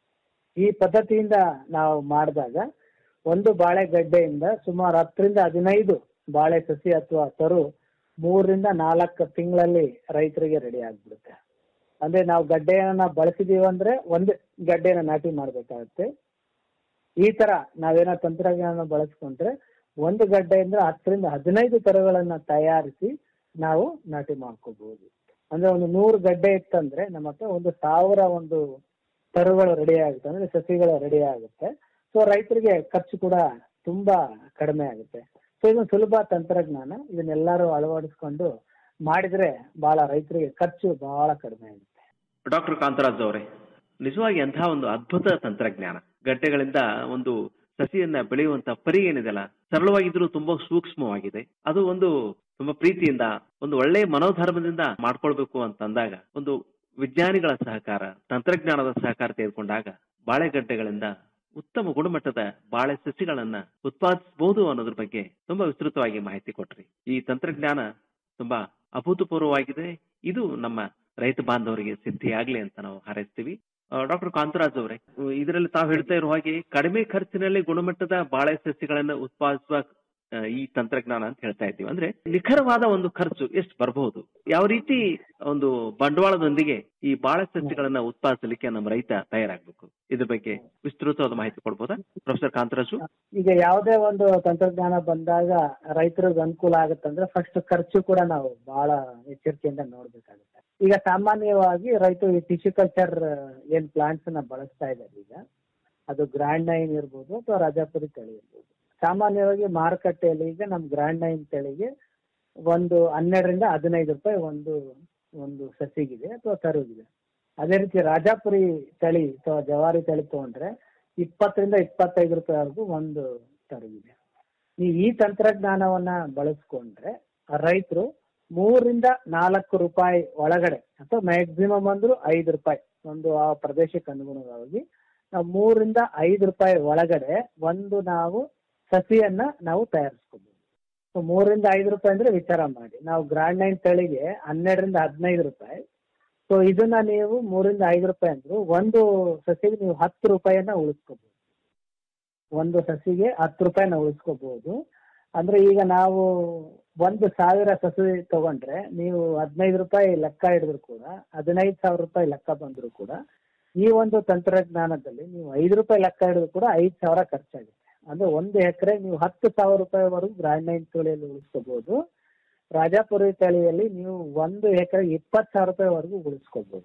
ಈ ಪದ್ಧತಿಯಿಂದ ನಾವು ಮಾಡಿದಾಗ ಒಂದು ಬಾಳೆ ಗಡ್ಡೆಯಿಂದ ಸುಮಾರು ಹತ್ತರಿಂದ ಹದಿನೈದು ಬಾಳೆ ಸಸಿ ಅಥವಾ ತರು ಮೂರರಿಂದ ನಾಲ್ಕು ತಿಂಗಳಲ್ಲಿ ರೈತರಿಗೆ ರೆಡಿ ಆಗ್ಬಿಡುತ್ತೆ ಅಂದ್ರೆ ನಾವು ಗಡ್ಡೆಯನ್ನ ಬಳಸಿದೀವಿ ಅಂದ್ರೆ ಒಂದು ಗಡ್ಡೆನ ನಾಟಿ ಮಾಡ್ಬೇಕಾಗತ್ತೆ ಈ ತರ ನಾವೇನೋ ತಂತ್ರಜ್ಞಾನ ಬಳಸ್ಕೊಂಡ್ರೆ ಒಂದು ಗಡ್ಡೆಯಿಂದ ಹತ್ತರಿಂದ ಹದಿನೈದು ತರಗಳನ್ನ ತಯಾರಿಸಿ ನಾವು ನಾಟಿ ಮಾಡ್ಕೋಬಹುದು ಅಂದ್ರೆ ಒಂದು ನೂರು ಗಡ್ಡೆ ಇತ್ತಂದ್ರೆ ನಮ್ಮ ಹತ್ರ ಒಂದು ಸಾವಿರ ಒಂದು ತರುಗಳು ರೆಡಿ ಆಗುತ್ತೆ ಅಂದ್ರೆ ಸಸಿಗಳು ರೆಡಿ ಆಗುತ್ತೆ ಸೊ ರೈತರಿಗೆ ಖರ್ಚು ಕೂಡ ತುಂಬಾ ಕಡಿಮೆ ಆಗುತ್ತೆ ಸೊ ಇದು ಸುಲಭ ತಂತ್ರಜ್ಞಾನ ಇದನ್ನೆಲ್ಲರೂ ಅಳವಡಿಸ್ಕೊಂಡು ಮಾಡಿದ್ರೆ ಬಹಳ ರೈತರಿಗೆ ಖರ್ಚು ಬಹಳ ಕಡಿಮೆ ಆಗುತ್ತೆ ಡಾಕ್ಟರ್ ಕಾಂತರಾಜ್ ಅವರೇ ನಿಜವಾಗಿ ಅಂತಹ ಒಂದು ಅದ್ಭುತ ತಂತ್ರಜ್ಞಾನ ಗಡ್ಡೆಗಳಿಂದ ಒಂದು ಸಸಿಯನ್ನ ಬೆಳೆಯುವಂತ ಪರಿ ಏನಿದೆಲ್ಲ ಸರಳವಾಗಿದ್ರು ತುಂಬಾ ಸೂಕ್ಷ್ಮವಾಗಿದೆ ಅದು ಒಂದು ತುಂಬಾ ಪ್ರೀತಿಯಿಂದ ಒಂದು ಒಳ್ಳೆ ಮನೋಧರ್ಮದಿಂದ ಮಾಡ್ಕೊಳ್ಬೇಕು ಅಂತ ಅಂದಾಗ ಒಂದು ವಿಜ್ಞಾನಿಗಳ ಸಹಕಾರ ತಂತ್ರಜ್ಞಾನದ ಸಹಕಾರ ತೆಗೆದುಕೊಂಡಾಗ ಬಾಳೆಗಡ್ಡೆಗಳಿಂದ ಉತ್ತಮ ಗುಣಮಟ್ಟದ ಬಾಳೆ ಸಸಿಗಳನ್ನ ಉತ್ಪಾದಿಸಬಹುದು ಅನ್ನೋದ್ರ ಬಗ್ಗೆ ತುಂಬಾ ವಿಸ್ತೃತವಾಗಿ ಮಾಹಿತಿ ಕೊಟ್ರಿ ಈ ತಂತ್ರಜ್ಞಾನ ತುಂಬಾ ಅಭೂತಪೂರ್ವವಾಗಿದೆ ಇದು ನಮ್ಮ ರೈತ ಬಾಂಧವರಿಗೆ ಸಿದ್ಧಿಯಾಗ್ಲಿ ಅಂತ ನಾವು ಹಾರೈಸ್ತೀವಿ ಡಾಕ್ಟರ್ ಕಾಂತರಾಜ್ ಅವರೇ ಇದರಲ್ಲಿ ತಾವು ಹೇಳ್ತಾ ಇರುವ ಹಾಗೆ ಕಡಿಮೆ ಖರ್ಚಿನಲ್ಲಿ ಗುಣಮಟ್ಟದ ಬಾಳೆ ಸಸ್ಯಗಳನ್ನ ಉತ್ಪಾದಿಸುವ ಆ, ಈ ತಂತ್ರಜ್ಞಾನ ಅಂತ ಹೇಳ್ತಾ ಇದ್ದೀವಿ ಅಂದ್ರೆ ನಿಖರವಾದ ಒಂದು ಖರ್ಚು ಎಷ್ಟು ಬರಬಹುದು ಯಾವ ರೀತಿ ಒಂದು ಬಂಡವಾಳದೊಂದಿಗೆ ಈ ಬಾಳೆ ಸಸ್ಯಗಳನ್ನ ಉತ್ಪಾದಿಸಲಿಕ್ಕೆ ನಮ್ಮ ರೈತ ತಯಾರಾಗಬೇಕು ಇದ್ರ ಬಗ್ಗೆ ವಿಸ್ತೃತವಾದ ಮಾಹಿತಿ ಕೊಡ್ಬೋದಾ ಪ್ರೊಫೆಸರ್ ಕಾಂತರಾಜು ಈಗ ಯಾವುದೇ ಒಂದು ತಂತ್ರಜ್ಞಾನ ಬಂದಾಗ ರೈತರಿಗೆ ಅನುಕೂಲ ಆಗುತ್ತಂದ್ರೆ ಫಸ್ಟ್ ಖರ್ಚು ಕೂಡ ನಾವು ಬಹಳ ಎಚ್ಚರಿಕೆಯಿಂದ ನೋಡ್ಬೇಕಾಗುತ್ತೆ ಈಗ ಸಾಮಾನ್ಯವಾಗಿ ರೈತರು ಈ ಟಿಶ್ಯೂ ಕಲ್ಚರ್ ಏನ್ ಪ್ಲಾಂಟ್ಸ್ ನ ಬಳಸ್ತಾ ಇದ್ದಾರೆ ಈಗ ಅದು ಗ್ರ್ಯಾಂಡ್ ನೈನ್ ಇರ್ಬೋದು ಅಥವಾ ರಾಜಾಪುರಿ ತಳಿ ಇರ್ಬೋದು ಸಾಮಾನ್ಯವಾಗಿ ಮಾರುಕಟ್ಟೆಯಲ್ಲಿ ಈಗ ನಮ್ ಗ್ರ್ಯಾಂಡ್ ನೈನ್ ತಳಿಗೆ ಒಂದು ಹನ್ನೆರಡರಿಂದ ಹದಿನೈದು ರೂಪಾಯಿ ಒಂದು ಒಂದು ಸಸಿಗಿದೆ ಅಥವಾ ತರುಗಿದೆ ಅದೇ ರೀತಿ ರಾಜಾಪುರಿ ತಳಿ ಅಥವಾ ಜವಾರಿ ತಳಿ ತಗೊಂಡ್ರೆ ಇಪ್ಪತ್ತರಿಂದ ಇಪ್ಪತ್ತೈದು ರೂಪಾಯಿವರೆಗೂ ಒಂದು ತರುಗಿದೆ ಈ ಈ ತಂತ್ರಜ್ಞಾನವನ್ನ ಬಳಸ್ಕೊಂಡ್ರೆ ರೈತರು ಮೂರಿಂದ ನಾಲ್ಕು ರೂಪಾಯಿ ಒಳಗಡೆ ಅಥವಾ ಮ್ಯಾಕ್ಸಿಮಮ್ ಅಂದ್ರೂ ಐದು ರೂಪಾಯಿ ಒಂದು ಆ ಪ್ರದೇಶಕ್ಕೆ ಅನುಗುಣವಾಗಿ ನಾವು ಮೂರಿಂದ ಐದು ರೂಪಾಯಿ ಒಳಗಡೆ ಒಂದು ನಾವು ಸಸಿಯನ್ನ ನಾವು ತಯಾರಿಸ್ಕೋಬಹುದು ಸೊ ಮೂರಿಂದ ಐದು ರೂಪಾಯಿ ಅಂದ್ರೆ ವಿಚಾರ ಮಾಡಿ ನಾವು ಗ್ರಾಂಡ್ ನೈನ್ ತಳಿಗೆ ಹನ್ನೆರಡರಿಂದ ಹದಿನೈದು ರೂಪಾಯಿ ಸೊ ಇದನ್ನ ನೀವು ಮೂರಿಂದ ಐದು ರೂಪಾಯಿ ಅಂದ್ರು ಒಂದು ಸಸಿಗೆ ನೀವು ಹತ್ತು ರೂಪಾಯಿಯನ್ನ ಉಳಿಸ್ಕೋಬಹುದು ಒಂದು ಸಸಿಗೆ ಹತ್ತು ರೂಪಾಯಿನ ಉಳಿಸ್ಕೋಬಹುದು ಅಂದ್ರೆ ಈಗ ನಾವು ಒಂದು ಸಾವಿರ ಸಸಿ ತಗೊಂಡ್ರೆ ನೀವು ಹದಿನೈದು ರೂಪಾಯಿ ಲೆಕ್ಕ ಹಿಡಿದ್ರು ಕೂಡ ಹದಿನೈದು ಸಾವಿರ ರೂಪಾಯಿ ಲೆಕ್ಕ ಬಂದ್ರು ಕೂಡ ಈ ಒಂದು ತಂತ್ರಜ್ಞಾನದಲ್ಲಿ ನೀವು ಐದು ರೂಪಾಯಿ ಲೆಕ್ಕ ಹಿಡಿದ್ರು ಕೂಡ ಐದು ಸಾವಿರ ಖರ್ಚಾಗುತ್ತೆ ಅಂದ್ರೆ ಒಂದು ಎಕರೆ ನೀವು ಹತ್ತು ಸಾವಿರ ರೂಪಾಯಿವರೆಗೂ ಗ್ರ್ಯಾಂಡ್ ನೈನ್ ತಳಿಯಲ್ಲಿ ಉಳಿಸ್ಕೋಬಹುದು ರಾಜಾಪುರಿ ತಳಿಯಲ್ಲಿ ನೀವು ಒಂದು ಎಕರೆ ಇಪ್ಪತ್ತು ಸಾವಿರ ರೂಪಾಯಿವರೆಗೂ ಉಳಿಸ್ಕೋಬಹುದು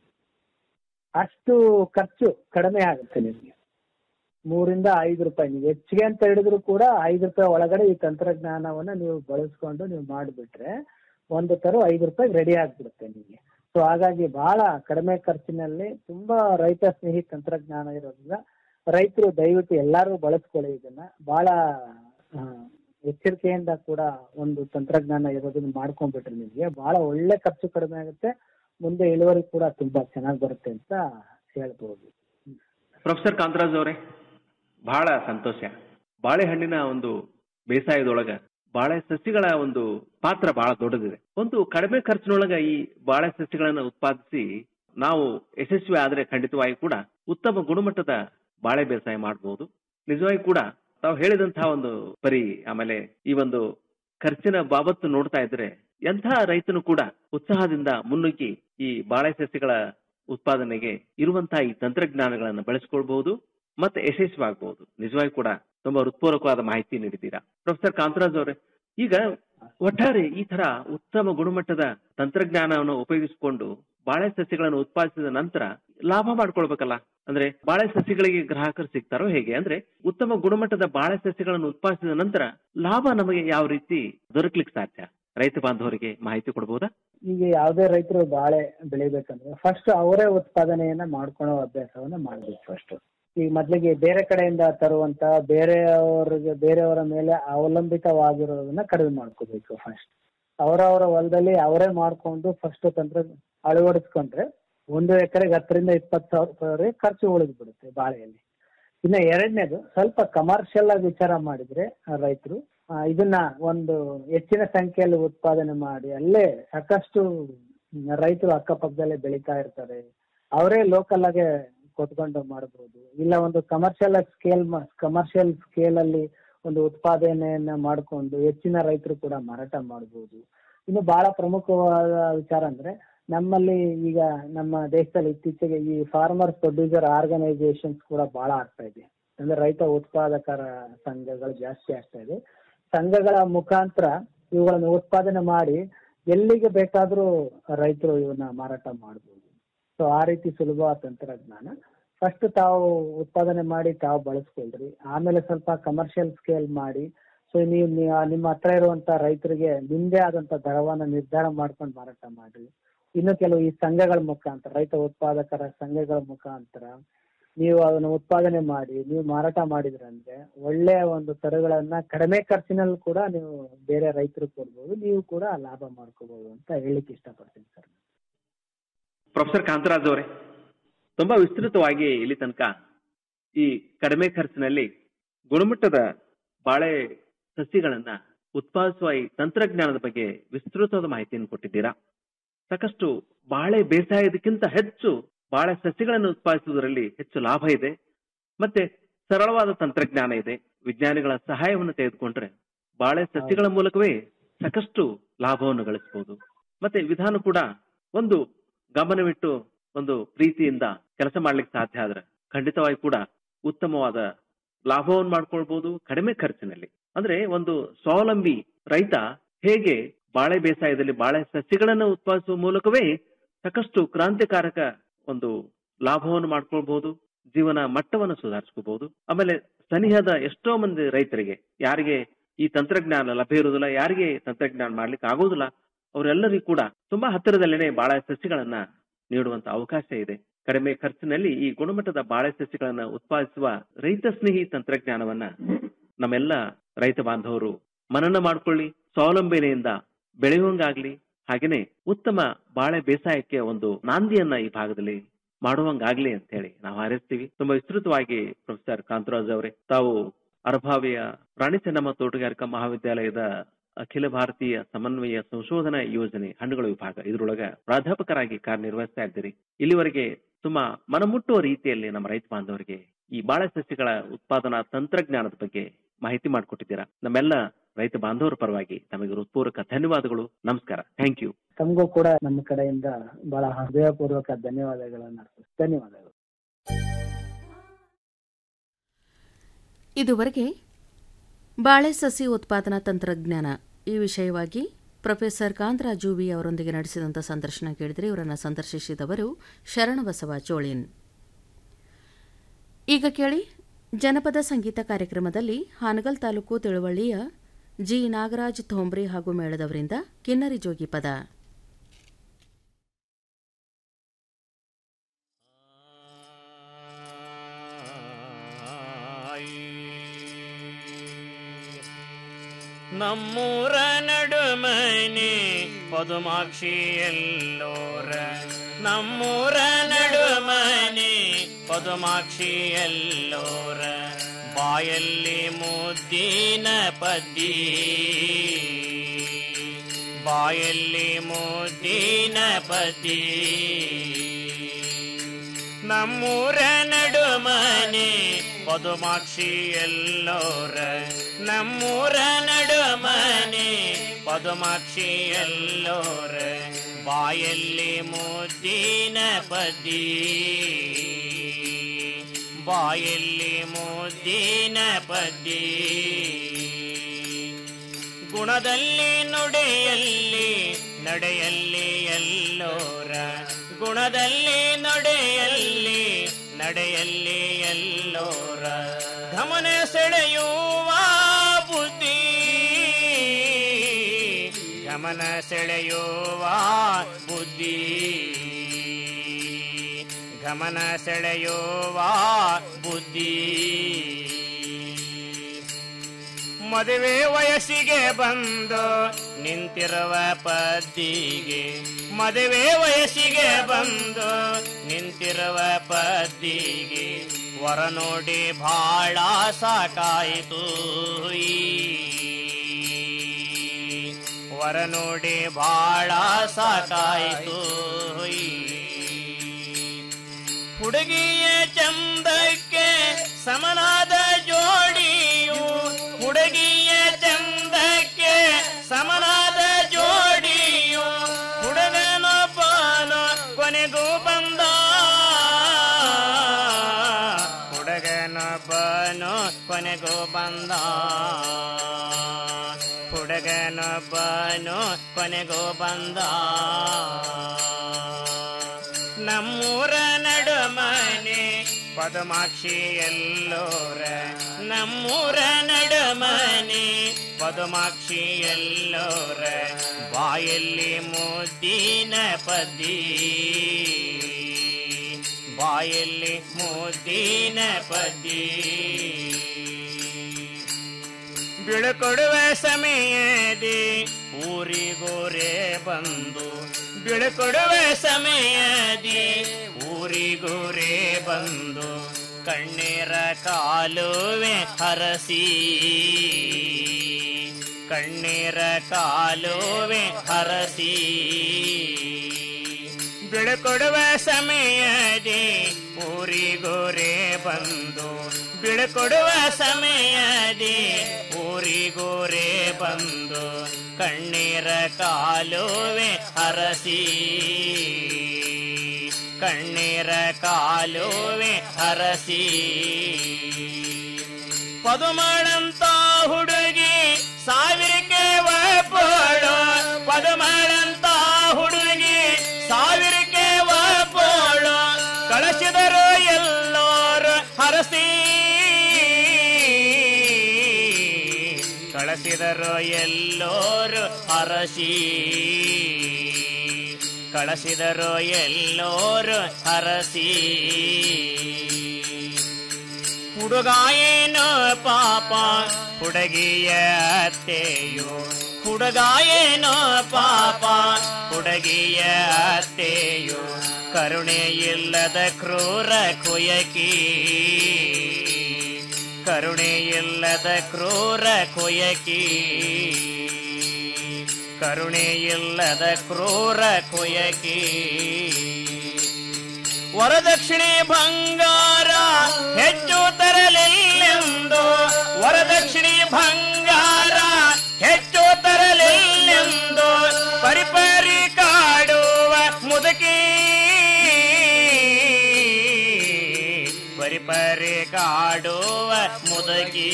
ಅಷ್ಟು ಖರ್ಚು ಕಡಿಮೆ ಆಗುತ್ತೆ ನಿಮಗೆ ಮೂರಿಂದ ಐದು ರೂಪಾಯಿ ನೀವು ಹೆಚ್ಚಿಗೆ ಅಂತ ಹಿಡಿದ್ರು ಕೂಡ ಐದು ರೂಪಾಯಿ ಒಳಗಡೆ ಈ ತಂತ್ರಜ್ಞಾನವನ್ನ ನೀವು ಬಳಸ್ಕೊಂಡು ನೀವು ಮಾಡಿಬಿಟ್ರೆ ಒಂದು ತರು ಐದು ರೂಪಾಯಿ ರೆಡಿ ಆಗ್ಬಿಡುತ್ತೆ ನಿಮಗೆ ಸೊ ಹಾಗಾಗಿ ಬಹಳ ಕಡಿಮೆ ಖರ್ಚಿನಲ್ಲಿ ತುಂಬಾ ರೈತ ಸ್ನೇಹಿ ತಂತ್ರಜ್ಞಾನ ಇರೋದ್ರಿಂದ ರೈತರು ದಯವಿಟ್ಟು ಎಲ್ಲರೂ ಬಳಸ್ಕೊಳ್ಳಿ ಇದನ್ನ ಬಹಳ ಆ, ಎಚ್ಚರಿಕೆಯಿಂದ ಕೂಡ ಒಂದು ತಂತ್ರಜ್ಞಾನ ಇರೋದನ್ನ ಮಾಡ್ಕೊಂಡ್ಬಿಟ್ರೆ ನಿಮಗೆ ಬಹಳ ಒಳ್ಳೆ ಖರ್ಚು ಕಡಿಮೆ ಆಗುತ್ತೆ ಮುಂದೆ ಇಳುವರಿ ಕೂಡ ತುಂಬಾ ಚೆನ್ನಾಗಿ ಬರುತ್ತೆ ಅಂತ ಹೇಳ್ಬೋದು ಪ್ರೊಫೆಸರ್ ಕಾಂತರಾಜ್ ಅವರೇ ಬಹಳ ಸಂತೋಷ ಬಾಳೆಹಣ್ಣಿನ ಒಂದು ಬೇಸಾಯದೊಳಗ ಬಾಳೆ ಸಸ್ಯಗಳ ಒಂದು ಪಾತ್ರ ಬಹಳ ದೊಡ್ಡದಿದೆ ಒಂದು ಕಡಿಮೆ ಖರ್ಚಿನೊಳಗ ಈ ಬಾಳೆ ಸಸ್ಯಗಳನ್ನ ಉತ್ಪಾದಿಸಿ ನಾವು ಯಶಸ್ವಿ ಆದ್ರೆ ಖಂಡಿತವಾಗಿ ಕೂಡ ಉತ್ತಮ ಗುಣಮಟ್ಟದ ಬಾಳೆ ಬೇಸಾಯ ಮಾಡಬಹುದು ನಿಜವಾಗಿ ಕೂಡ ತಾವು ಹೇಳಿದಂತಹ ಒಂದು ಪರಿ ಆಮೇಲೆ ಈ ಒಂದು ಖರ್ಚಿನ ಬಾಬತ್ತು ನೋಡ್ತಾ ಇದ್ರೆ ಎಂಥ ರೈತನು ಕೂಡ ಉತ್ಸಾಹದಿಂದ ಮುನ್ನುಗ್ಗಿ ಈ ಬಾಳೆ ಸಸ್ಯಗಳ ಉತ್ಪಾದನೆಗೆ ಇರುವಂತಹ ಈ ತಂತ್ರಜ್ಞಾನಗಳನ್ನು ಬಳಸಿಕೊಳ್ಬಹುದು ಮತ್ತೆ ಯಶಸ್ವಿಯಾಗಬಹುದು ನಿಜವಾಗಿ ಕೂಡ ತುಂಬಾ ಹೃತ್ಪೂರ್ವಕವಾದ ಮಾಹಿತಿ ನೀಡಿದ್ದೀರಾ ಪ್ರೊಫೆಸರ್ ಕಾಂತರಾಜ್ ಅವರೇ ಈಗ ಒಟ್ಟಾರೆ ಈ ತರ ಉತ್ತಮ ಗುಣಮಟ್ಟದ ತಂತ್ರಜ್ಞಾನವನ್ನು ಉಪಯೋಗಿಸಿಕೊಂಡು ಬಾಳೆ ಸಸ್ಯಗಳನ್ನು ಉತ್ಪಾದಿಸಿದ ನಂತರ ಲಾಭ ಮಾಡ್ಕೊಳ್ಬೇಕಲ್ಲ ಅಂದ್ರೆ ಬಾಳೆ ಸಸ್ಯಗಳಿಗೆ ಗ್ರಾಹಕರು ಸಿಗ್ತಾರೋ ಹೇಗೆ ಅಂದ್ರೆ ಉತ್ತಮ ಗುಣಮಟ್ಟದ ಬಾಳೆ ಸಸ್ಯಗಳನ್ನು ಉತ್ಪಾದಿಸಿದ ನಂತರ ಲಾಭ ನಮಗೆ ಯಾವ ರೀತಿ ದೊರಕಲಿಕ್ಕೆ ಸಾಧ್ಯ ರೈತ ಬಾಂಧವರಿಗೆ ಮಾಹಿತಿ ಕೊಡಬಹುದಾ ಈಗ ಯಾವುದೇ ರೈತರು ಬಾಳೆ ಬೆಳಿಬೇಕಂದ್ರೆ ಫಸ್ಟ್ ಅವರೇ ಉತ್ಪಾದನೆಯನ್ನ ಮಾಡ್ಕೊಳ್ಳೋ ಅಭ್ಯಾಸವನ್ನ ಮಾಡ್ಬೇಕು ಫಸ್ಟ್ ಈಗ ಮೊದ್ಲಿಗೆ ಬೇರೆ ಕಡೆಯಿಂದ ತರುವಂತ ಬೇರೆಯವರಿಗೆ ಬೇರೆಯವರ ಮೇಲೆ ಅವಲಂಬಿತವಾಗಿರೋದನ್ನ ಕಡಿಮೆ ಮಾಡ್ಕೋಬೇಕು ಫಸ್ಟ್ ಅವರವರ ಹೊಲದಲ್ಲಿ ಅವರೇ ಮಾಡ್ಕೊಂಡು ಫಸ್ಟ್ ತಂತ್ರ ಅಳವಡಿಸ್ಕೊಂಡ್ರೆ ಒಂದು ಎಕರೆಗೆ ಹತ್ತರಿಂದ ಇಪ್ಪತ್ತು ಸಾವಿರ ರೂಪಾಯಿ ಖರ್ಚು ಉಳಿದು ಬಿಡುತ್ತೆ ಬಾಳೆಯಲ್ಲಿ ಇನ್ನು ಎರಡನೇದು ಸ್ವಲ್ಪ ಕಮರ್ಷಿಯಲ್ ಆಗಿ ವಿಚಾರ ಮಾಡಿದ್ರೆ ರೈತರು ಇದನ್ನ ಒಂದು ಹೆಚ್ಚಿನ ಸಂಖ್ಯೆಯಲ್ಲಿ ಉತ್ಪಾದನೆ ಮಾಡಿ ಅಲ್ಲೇ ಸಾಕಷ್ಟು ರೈತರು ಅಕ್ಕಪಕ್ಕದಲ್ಲೇ ಬೆಳೀತಾ ಇರ್ತಾರೆ ಅವರೇ ಲೋಕಲ್ ಆಗಿ ಕೊಟ್ಕೊಂಡು ಮಾಡಬಹುದು ಇಲ್ಲ ಒಂದು ಕಮರ್ಷಿಯಲ್ ಸ್ಕೇಲ್ ಕಮರ್ಷಿಯಲ್ ಸ್ಕೇಲ್ ಅಲ್ಲಿ ಒಂದು ಉತ್ಪಾದನೆಯನ್ನ ಮಾಡಿಕೊಂಡು ಹೆಚ್ಚಿನ ರೈತರು ಕೂಡ ಮಾರಾಟ ಮಾಡಬಹುದು ಇನ್ನು ಬಹಳ ಪ್ರಮುಖವಾದ ವಿಚಾರ ಅಂದ್ರೆ ನಮ್ಮಲ್ಲಿ ಈಗ ನಮ್ಮ ದೇಶದಲ್ಲಿ ಇತ್ತೀಚೆಗೆ ಈ ಫಾರ್ಮರ್ ಪ್ರೊಡ್ಯೂಸರ್ ಆರ್ಗನೈಸೇಷನ್ಸ್ ಕೂಡ ಬಹಳ ಆಗ್ತಾ ಇದೆ ಅಂದ್ರೆ ರೈತ ಉತ್ಪಾದಕರ ಸಂಘಗಳು ಜಾಸ್ತಿ ಆಗ್ತಾ ಇದೆ ಸಂಘಗಳ ಮುಖಾಂತರ ಇವುಗಳನ್ನು ಉತ್ಪಾದನೆ ಮಾಡಿ ಎಲ್ಲಿಗೆ ಬೇಕಾದ್ರೂ ರೈತರು ಇವನ್ನ ಮಾರಾಟ ಮಾಡಬಹುದು ಸೊ ಆ ರೀತಿ ಸುಲಭವಾದ ತಂತ್ರಜ್ಞಾನ ಫಸ್ಟ್ ತಾವು ಉತ್ಪಾದನೆ ಮಾಡಿ ತಾವು ಬಳಸ್ಕೊಳ್ರಿ ಆಮೇಲೆ ಸ್ವಲ್ಪ ಕಮರ್ಷಿಯಲ್ ಸ್ಕೇಲ್ ಮಾಡಿ ಸೊ ನೀವು ನೀ- ನಿಮ್ಮ ಹತ್ರ ಇರುವಂತ ರೈತರಿಗೆ ನಿಮ್ದೇ ಆದಂತ ದರವನ್ನ ನಿರ್ಧಾರ ಮಾಡ್ಕೊಂಡು ಮಾರಾಟ ಮಾಡ್ರಿ ಇನ್ನು ಕೆಲವು ಈ ಸಂಘಗಳ ಮುಖಾಂತರ ರೈತ ಉತ್ಪಾದಕರ ಸಂಘಗಳ ಮುಖಾಂತರ ನೀವು ಅದನ್ನ ಉತ್ಪಾದನೆ ಮಾಡಿ ನೀವು ಮಾರಾಟ ಮಾಡಿದ್ರಂದ್ರೆ ಒಳ್ಳೆಯ ಒಂದು ತರಗಳನ್ನ ಕಡಿಮೆ ಖರ್ಚಿನಲ್ಲಿ ಕೂಡ ನೀವು ಬೇರೆ ರೈತರು ಕೊಡ್ಬೋದು ನೀವು ಕೂಡ ಲಾಭ ಮಾಡ್ಕೋಬಹುದು ಅಂತ ಹೇಳಿಕ್ಕೆ ಇಷ್ಟಪಡ್ತೀನಿ ಸರ್ ಪ್ರೊಫೆಸರ್ ಕಾಂತರಾಜ್ ಅವರೇ ತುಂಬಾ ವಿಸ್ತೃತವಾಗಿ ಇಲ್ಲಿ ತನಕ ಈ ಕಡಿಮೆ ಖರ್ಚಿನಲ್ಲಿ ಗುಣಮಟ್ಟದ ಬಾಳೆ ಸಸಿಗಳನ್ನ ಉತ್ಪಾದಿಸುವ ಈ ತಂತ್ರಜ್ಞಾನದ ಬಗ್ಗೆ ವಿಸ್ತೃತವಾದ ಮಾಹಿತಿಯನ್ನು ಕೊಟ್ಟಿದ್ದೀರಾ ಸಾಕಷ್ಟು ಬಾಳೆ ಬೇಸಾಯದಕ್ಕಿಂತ ಹೆಚ್ಚು ಬಾಳೆ ಸಸಿಗಳನ್ನು ಉತ್ಪಾದಿಸುವುದರಲ್ಲಿ ಹೆಚ್ಚು ಲಾಭ ಇದೆ ಮತ್ತೆ ಸರಳವಾದ ತಂತ್ರಜ್ಞಾನ ಇದೆ ವಿಜ್ಞಾನಿಗಳ ಸಹಾಯವನ್ನು ತೆಗೆದುಕೊಂಡ್ರೆ ಬಾಳೆ ಸಸ್ಯಗಳ ಮೂಲಕವೇ ಸಾಕಷ್ಟು ಲಾಭವನ್ನು ಗಳಿಸಬಹುದು ಮತ್ತೆ ವಿಧಾನ ಕೂಡ ಒಂದು ಗಮನವಿಟ್ಟು ಒಂದು ಪ್ರೀತಿಯಿಂದ ಕೆಲಸ ಮಾಡ್ಲಿಕ್ಕೆ ಸಾಧ್ಯ ಆದ್ರೆ ಖಂಡಿತವಾಗಿ ಕೂಡ ಉತ್ತಮವಾದ ಲಾಭವನ್ನು ಮಾಡ್ಕೊಳ್ಬಹುದು ಕಡಿಮೆ ಖರ್ಚಿನಲ್ಲಿ ಅಂದ್ರೆ ಒಂದು ಸ್ವಾವಲಂಬಿ ರೈತ ಹೇಗೆ ಬಾಳೆ ಬೇಸಾಯದಲ್ಲಿ ಬಾಳೆ ಸಸ್ಯಗಳನ್ನು ಉತ್ಪಾದಿಸುವ ಮೂಲಕವೇ ಸಾಕಷ್ಟು ಕ್ರಾಂತಿಕಾರಕ ಒಂದು ಲಾಭವನ್ನು ಮಾಡ್ಕೊಳ್ಬಹುದು ಜೀವನ ಮಟ್ಟವನ್ನು ಸುಧಾರಿಸ್ಕೋಬಹುದು ಆಮೇಲೆ ಸನಿಹದ ಎಷ್ಟೋ ಮಂದಿ ರೈತರಿಗೆ ಯಾರಿಗೆ ಈ ತಂತ್ರಜ್ಞಾನ ಲಭ್ಯ ಇರುವುದಿಲ್ಲ ಯಾರಿಗೆ ತಂತ್ರಜ್ಞಾನ ಮಾಡ್ಲಿಕ್ಕೆ ಆಗೋದಿಲ್ಲ ಅವರೆಲ್ಲರಿಗೂ ಕೂಡ ತುಂಬಾ ಹತ್ತಿರದಲ್ಲೇನೆ ಬಾಳೆ ಸಸ್ಯಗಳನ್ನ ನೀಡುವಂತ ಅವಕಾಶ ಇದೆ ಕಡಿಮೆ ಖರ್ಚಿನಲ್ಲಿ ಈ ಗುಣಮಟ್ಟದ ಬಾಳೆ ಸಸ್ಯಗಳನ್ನ ಉತ್ಪಾದಿಸುವ ರೈತ ಸ್ನೇಹಿ ತಂತ್ರಜ್ಞಾನವನ್ನ ನಮ್ಮೆಲ್ಲ ರೈತ ಬಾಂಧವರು ಮನನ ಮಾಡ್ಕೊಳ್ಳಿ ಸ್ವಾವಲಂಬನೆಯಿಂದ ಬೆಳೆಯುವಂಗಾಗ್ಲಿ ಹಾಗೇನೆ ಉತ್ತಮ ಬಾಳೆ ಬೇಸಾಯಕ್ಕೆ ಒಂದು ನಾಂದಿಯನ್ನ ಈ ಭಾಗದಲ್ಲಿ ಮಾಡುವಂಗಾಗ್ಲಿ ಅಂತ ಹೇಳಿ ನಾವು ಹಾರೈಸ್ತೀವಿ ತುಂಬಾ ವಿಸ್ತೃತವಾಗಿ ಪ್ರೊಫೆಸರ್ ಕಾಂತರಾಜ್ ಅವರೇ ತಾವು ಅರಭಾವಿಯ ಪ್ರಾಣಿ ಚೆನ್ನಮ್ಮ ತೋಟಗಾರಿಕಾ ಮಹಾವಿದ್ಯಾಲಯದ ಅಖಿಲ ಭಾರತೀಯ ಸಮನ್ವಯ ಸಂಶೋಧನಾ ಯೋಜನೆ ಹಣ್ಣುಗಳ ವಿಭಾಗ ಇದರೊಳಗ ಪ್ರಾಧ್ಯಾಪಕರಾಗಿ ಕಾರ್ಯನಿರ್ವಹಿಸ್ತಾ ಇದ್ದೀರಿ ಇಲ್ಲಿವರೆಗೆ ತುಂಬಾ ಮನಮುಟ್ಟುವ ರೀತಿಯಲ್ಲಿ ನಮ್ಮ ರೈತ ಬಾಂಧವರಿಗೆ ಈ ಬಾಳೆ ಸಸ್ಯಗಳ ಉತ್ಪಾದನಾ ತಂತ್ರಜ್ಞಾನದ ಬಗ್ಗೆ ಮಾಹಿತಿ ಮಾಡಿಕೊಟ್ಟಿದ್ದೀರಾ ನಮ್ಮೆಲ್ಲ ರೈತ ಬಾಂಧವರ ಪರವಾಗಿ ತಮಗೆ ಹೃತ್ಪೂರ್ವಕ ಧನ್ಯವಾದಗಳು ನಮಸ್ಕಾರ ಥ್ಯಾಂಕ್ ಯು ತಮಗೂ ಕೂಡ ನಮ್ಮ ಕಡೆಯಿಂದ ಬಹಳ ಹೃದಯಪೂರ್ವಕ ಧನ್ಯವಾದಗಳನ್ನ ಅರ್ಪಿಸ್ತೀನಿ. ಧನ್ಯವಾದಗಳು ಇದುವರೆಗೆ ಬಾಳೆ ಸಸಿ ಉತ್ಪಾದನಾ ತಂತ್ರಜ್ಞಾನ ಈ ವಿಷಯವಾಗಿ ಪ್ರೊಫೆಸರ್ ಕಾಂತರಾಜು ವಿ ಅವರೊಂದಿಗೆ ನಡೆಸಿದಂಥ ಸಂದರ್ಶನ ಕೇಳಿದರೆ ಇವರನ್ನು ಸಂದರ್ಶಿಸಿದವರು ಶರಣಬಸವ ಚೋಳಿನ್ ಈಗ ಕೇಳಿ ಜನಪದ ಸಂಗೀತ ಕಾರ್ಯಕ್ರಮದಲ್ಲಿ ಹಾನಗಲ್ ತಾಲೂಕು ತಿಳುವಳ್ಳಿಯ ಜಿ ನಾಗರಾಜ್ ಥೋಂಬ್ರಿ ಹಾಗೂ ಮೇಳದವರಿಂದ ಕಿನ್ನರಿ ಜೋಗಿ ಪದ ನಮ್ಮೂರ ನಡುಮನೆ ಪದುಮಾಕ್ಷಿ ಎಲ್ಲೋರ ನಮ್ಮೂರ ನಡುಮನೆ ಪದುಮಾಕ್ಷಿ ಎಲ್ಲೋರ ಬಾಯಲ್ಲಿ ಮುದ್ದಿನ ಪದ್ದಿ ಬಾಯಲ್ಲಿ ಮುದ್ದಿನ ಪದ್ದಿ ನಮ್ಮೂರ ನಡುಮನೆ ಪದುಮಾಕ್ಷಿ ಎಲ್ಲೋರ ನಮ್ಮೂರ ನಡುಮನೆ ಪದುಮಾಕ್ಷಿ ಎಲ್ಲೋರ ಬಾಯಲ್ಲಿ ಮುದ್ದಿನ ಪದ್ದಿ ಬಾಯಲ್ಲಿ ಮುದ್ದಿನ ಪದ್ದಿ ಗುಣದಲ್ಲಿ ನುಡಿಯಲ್ಲಿ ನಡೆಯಲ್ಲಿ ಎಲ್ಲೋರ ಗುಣದಲ್ಲಿ ನಡೆಯಲ್ಲಿ ನಡೆಯಲ್ಲಿ ಎಲ್ಲೋರ ಗಮನ ಸೆಳೆಯುವ ಬುದ್ಧಿ ಗಮನ ಸೆಳೆಯುವ ಬುದ್ಧಿ ಗಮನ ಸೆಳೆಯುವ ಬುದ್ಧಿ ಮದುವೆ ವಯಸ್ಸಿಗೆ ಬಂದು ನಿಂತಿರುವ ಪದ್ದಿಗೆ ಮದುವೆ ವಯಸ್ಸಿಗೆ ಬಂದು ನಿಂತಿರುವ ಪದ್ದಿಗೆ ವರ ನೋಡಿ ಭಾಳ ಸಾಕಾಯಿತು ಈ ವರ ನೋಡಿ ಭಾಳ ಸಾಕಾಯಿತು ಈ ಹುಡುಗಿಯ ಚಂದಕ್ಕೆ ಸಮನಾದ ಜೋಡಿಯು ಹುಡುಗಿಯ ಚಂದಕ್ಕೆ ಸಮನಾದ ಜೋಡಿಯು ಹುಡುಗನೊಬ್ಬನು ಕೊನೆಗೂ ಬಂದ ಹುಡುಗನೊಬ್ಬನು ಕೊನೆಗೂ ಬಂದ ಹುಡುಗನೊಬ್ಬನು ಕೊನೆಗೂ ಬಂದ ನಮ್ಮೂರ ನಡುಮನೆ ಪದುಮಾಕ್ಷಿ ಎಲ್ಲೋರ ನಮ್ಮೂರ ನಡುಮನೆ ಪದುಮಾಕ್ಷಿ ಎಲ್ಲೋರ ಬಾಯಲ್ಲಿ ಮುದ್ದಿನ ಪದ್ದಿ ಬಾಯಲ್ಲಿ ಮುದ್ದಿನ ಪದ್ದಿ ಬೀಳ್ಕೊಡುವ ಸಮಯದಿ ಊರಿಗೋರೆ ಬಂದು ಬೀಳ್ಕೊಡುವ ಸಮಯದಿ ಊರಿಗೋರೆ ಬಂದು ಕಣ್ಣೀರ ಕಾಲುವೆ ಹರಸಿ ಕಣ್ಣೀರ ಕಾಲುವೆ ಹರಸಿ ಬೀಳ್ಕೊಡುವ ಸಮಯದಿ ಊರಿಗೋರೆ ಬಂದು ಬೀಳ್ಕೊಡುವ ಸಮಯದಿ ಊರಿಗೋರೆ ಬಂದು ಕಣ್ಣೀರ ಕಾಲುವೆ ಹರಸಿ ಕಣ್ಣೀರ ಕಾಲುವೆ ಹರಸಿ ಪದುಮಳಂತ ಹುಡುಗಿ ಸಾವಿರಕ್ಕೆ ಒಪ್ಪೋಳು ಪದುಮಳಂತ ಹುಡುಗಿ ಸಾವಿರಕ್ಕೆ ಒಪ್ಪೋಳು ಕಳಿಸಿದರು ಎಲ್ಲೋರು ಹರಸಿ ಕಳಿಸಿದರು ಎಲ್ಲೋರು ಹರಸಿ ಕಳಿಸಿದರು ಎಲ್ಲೋರು ಹರಸಿ ಹುಡುಗ ಏನೋ ಪಾಪ ಹುಡುಗಿಯ ಅತ್ತೆಯೋ ಹುಡುಗ ಏನೋ ಪಾಪ ಹುಡುಗಿಯ ಅತ್ತೆಯೋ ಕರುಣೆ ಇಲ್ಲದ ಕ್ರೂರ ಕುಯಕಿ ಕರುಣೆ ಇಲ್ಲದ ಕ್ರೂರ ಕುಯಕಿ ಕರುಣೆ ಇಲ್ಲದ ಕ್ರೂರ ಕುಯಕಿ ವರದಕ್ಷಿಣೆ ಬಂಗಾರ ಹೆಚ್ಚು ತರಲಿಲ್ಲೆಂದು ವರದಕ್ಷಿಣೆ ಬಂಗಾರ ಹೆಚ್ಚು ತರಲಿಲ್ಲೆಂದು ಪರಿಪರಿ ಕಾಡುವ ಮುದುಕಿ ಪರಿಪರಿ ಕಾಡುವ ಮುದುಕಿ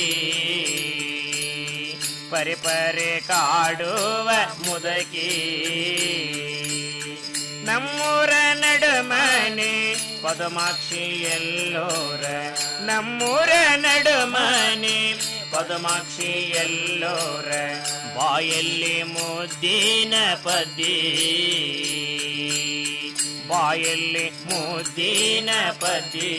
ಪರಿಪರಿ ಕಾಡುವ ಮುದುಕಿ ನಮ್ಮೂರ ನಡುಮನೆ ಪದುಮಾಕ್ಷಿ ಎಲ್ಲೋರ ನಮ್ಮೂರ ನಡುಮನೆ ಪದುಮಾಕ್ಷಿ ಎಲ್ಲೋರ ಬಾಯಲ್ಲಿ ಮುದ್ದಿನ ಪದ್ದಿ ಬಾಯಲ್ಲಿ ಮುದ್ದಿನ ಪದ್ದಿ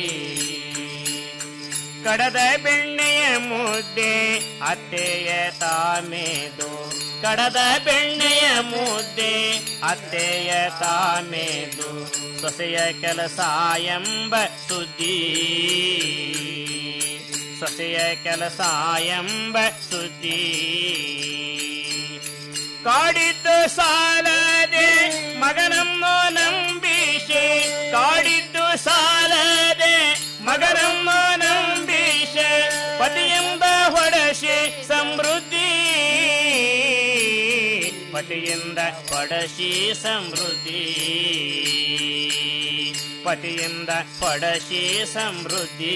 ಕಡದ ಬೆಣ್ಣೆಯ ಮುದ್ದೆ ಅತ್ತೆಯ ತಾಮೇದು ಕಡದ ಬೆಣ್ಣೆಯ ಮುದ್ದೆ ಅತ್ತೆಯ ತಾಮೇದು ಸೊಸೆಯ ಕೆಲಸ ಎಂಬ ಸುದ್ದಿ ಸೊಸೆಯ ಕೆಲಸ ಎಂಬ ಸುದ್ದಿ ಕಾಡಿದ್ದು ಸಾಲದೆ ಮಗನನ್ನು ನಂಬಿಸಿ ಕಾಡಿದ್ದು ಸಾಲದೆ ಮಗನನ್ನು ನಂಬಿಸ ಪತಿಯೆಂಬ ಹೊಡಸಿ ಸಮೃದ್ಧಿ ಪತಿ ಪತಿಯಿಂದ ಪಡಶಿ ಸಮೃದ್ಧಿ ಪತಿಯಿಂದ ಪಡಶಿ ಸಮೃದ್ಧಿ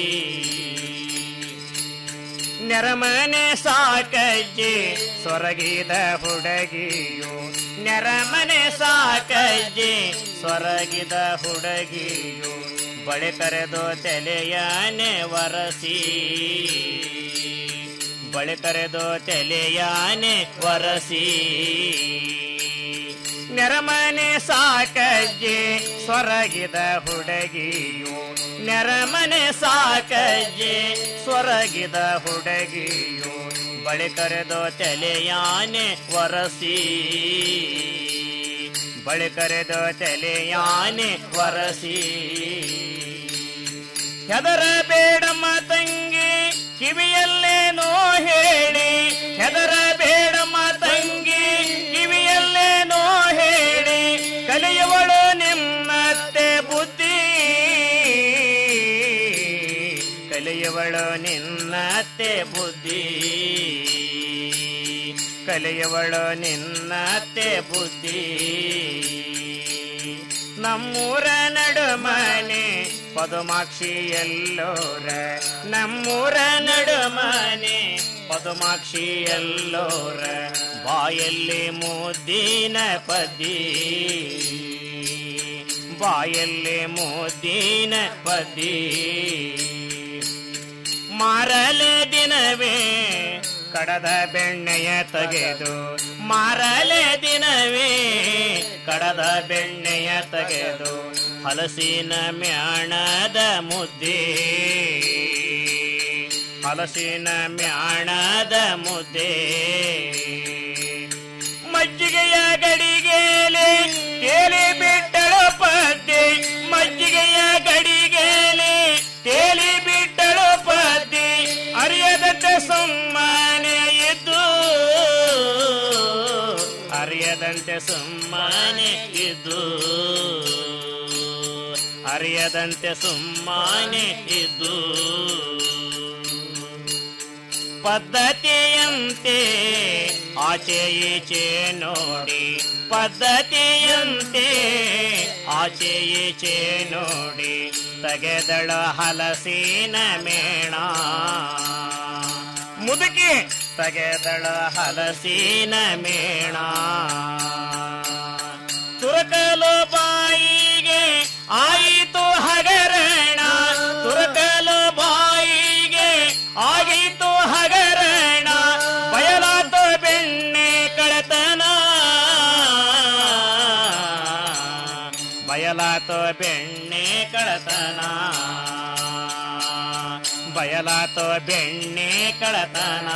ನೆರಮನೆ ಸಾಕಜ್ಜಿ ಸೊರಗಿದ ಹುಡುಗಿಯು ನೆರಮನೆ ಸಾಕಜ್ಜಿ ಸೊರಗಿದ ಹುಡುಗಿಯು ಬಳೆ ಕರೆದು ತಲೆಯಾನೆ ವರಸಿ ಬಳೆ ಕರೆದು ತಲೆಯಾನೆ ವರಸಿ ನೆರಮನೆ ಸಾಕಜ್ಜಿ ಸೊರಗಿದ ಹುಡುಗಿಯು ನೆರಮನೆ ಸಾಕಜ್ಜಿ ಸೊರಗಿದ ಹುಡುಗಿಯು ಬಳಿ ಕರೆದು ತಲೆಯಾನೆ ವರಸಿ ಬಳಿ ಕರೆದು ತಲೆಯಾನೆ ವರಸಿ ಹೆದರ ಬೇಡಮ್ಮ ತಂಗಿ ಕಿವಿಯಲ್ಲೇನೋ ಹೇಳಿ ಹೆದರ ಬೇಡಮ್ಮ ತಂಗಿ ಕಿವಿಯಲ್ಲೇನೋ ಹೇಳಿ ಕಲಿಯುವಳು ನಿಮ್ಮತ್ತೆ ಬುದ್ಧಿ ಕಲಿಯುವಳು ನಿನ್ನತ್ತೆ ಬುದ್ಧಿ ಕಲಿಯುವಳು ನಿನ್ನತ್ತೆ ಬುದ್ಧಿ ನಮ್ಮೂರ ನಡುಮನೆ ಪದುಮಾಕ್ಷಿ ಎಲ್ಲೋರ ನಮ್ಮೂರ ನಡುಮನೆ ಪದುಮಾಕ್ಷಿ ಎಲ್ಲೋರ ಬಾಯಲ್ಲಿ ಮುದ್ದಿನ ಪದಿ ಬಾಯಲ್ಲಿ ಮುದ್ದಿನ ಪದಿ ಮಾರಲೆ ದಿನವೇ ಕಡದ ಬೆಣ್ಣೆಯ ತೆಗೆದು ಮಾರಲೆ ದಿನವೇ ಕಡದ ಬೆಣ್ಣೆಯ ತೆಗೆದು ಹಲಸಿನ ಮ್ಯಾಣದ ಮುದ್ದೆ ಹಲಸಿನ ಮ್ಯಾಣದ ಮುದ್ದೆ ಮಜ್ಜಿಗೆಯ ಗಡಿಗೆಲೆ ತೇಲಿ ಬಿಟ್ಟಳು ಪದ್ದೆ ಮಜ್ಜಿಗೆಯ ಗಡಿಗೆಲೆ ತೇಲಿ ಬಿಟ್ಟಳು ಪದ್ದೆ ಅರಿಯದಂತೆ ಸುಮ್ಮನೆ ಇದ್ದು ಅರಿಯದಂತೆ ಸುಮ್ಮನೆ ಇದ್ದು ಅರಿಯದಂತೆ ಸುಮ್ಮನೆ ಇದ್ದು ಪದ್ಧತಿಯಂತೆ ಆಚೆ ಈಚೆ ನೋಡಿ ಪದ್ಧತಿಯಂತೆ ಆಚೆ ಈಚೆ ನೋಡಿ ತೆಗೆದಳ ಹಲಸಿನ ಮೇಣ ಮುದುಕಿ ತೆಗೆದಳ ಹಲಸಿನ ಮೇಣ ತುರಕಲು ಬಾಯಿಗೆ ಆಯಿತು ಹಗರಣ ತುರಕಲು ಬಾಯಿಗೆ ಆಗಿತು ಹಗರಣ ಬಯಲಾತು ಬೆಣ್ಣೆ ಕಳತನ ಬಯಲಾತು ಬೆಣ್ಣೆ ಕಳತನ ಬಯಲಾತು ಬೆಣ್ಣೆ ಕಳತನ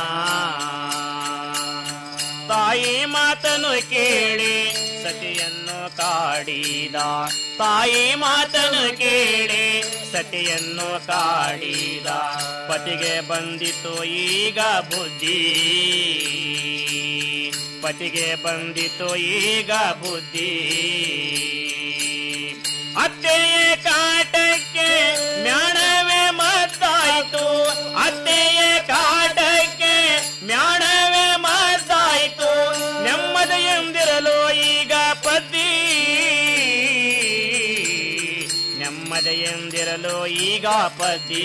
ತಾಯಿ ಮಾತನು ಕೇಳಿ ಸತಿಯನ್ನು ಕಾಡಿದ ತಾಯಿ ಮಾತನು ಕೇಳಿ ಸತಿಯನ್ನು ಕಾಡಿದ ಪತಿಗೆ ಬಂದಿತು ಈಗ ಬುದ್ಧಿ ಪತಿಗೆ ಬಂದಿತು ಈಗ ಬುದ್ಧಿ ಅತ್ತೆಯ ಕಾಟಕ್ಕೆ ಜ್ಞಾನವೇ ಮತ್ತಾಯ್ತು ಅತ್ತೆಯ ಕಾಟಕ್ಕೆ ಜ್ಞಾನವೇ ಮತ್ತಾಯ್ತು ನೆಮ್ಮದಿಯಿಂದಿರಲು ಈಗ ಪದ್ದಿ ನೆಮ್ಮದಿಯಿಂದಿರಲು ಈಗ ಪದ್ದಿ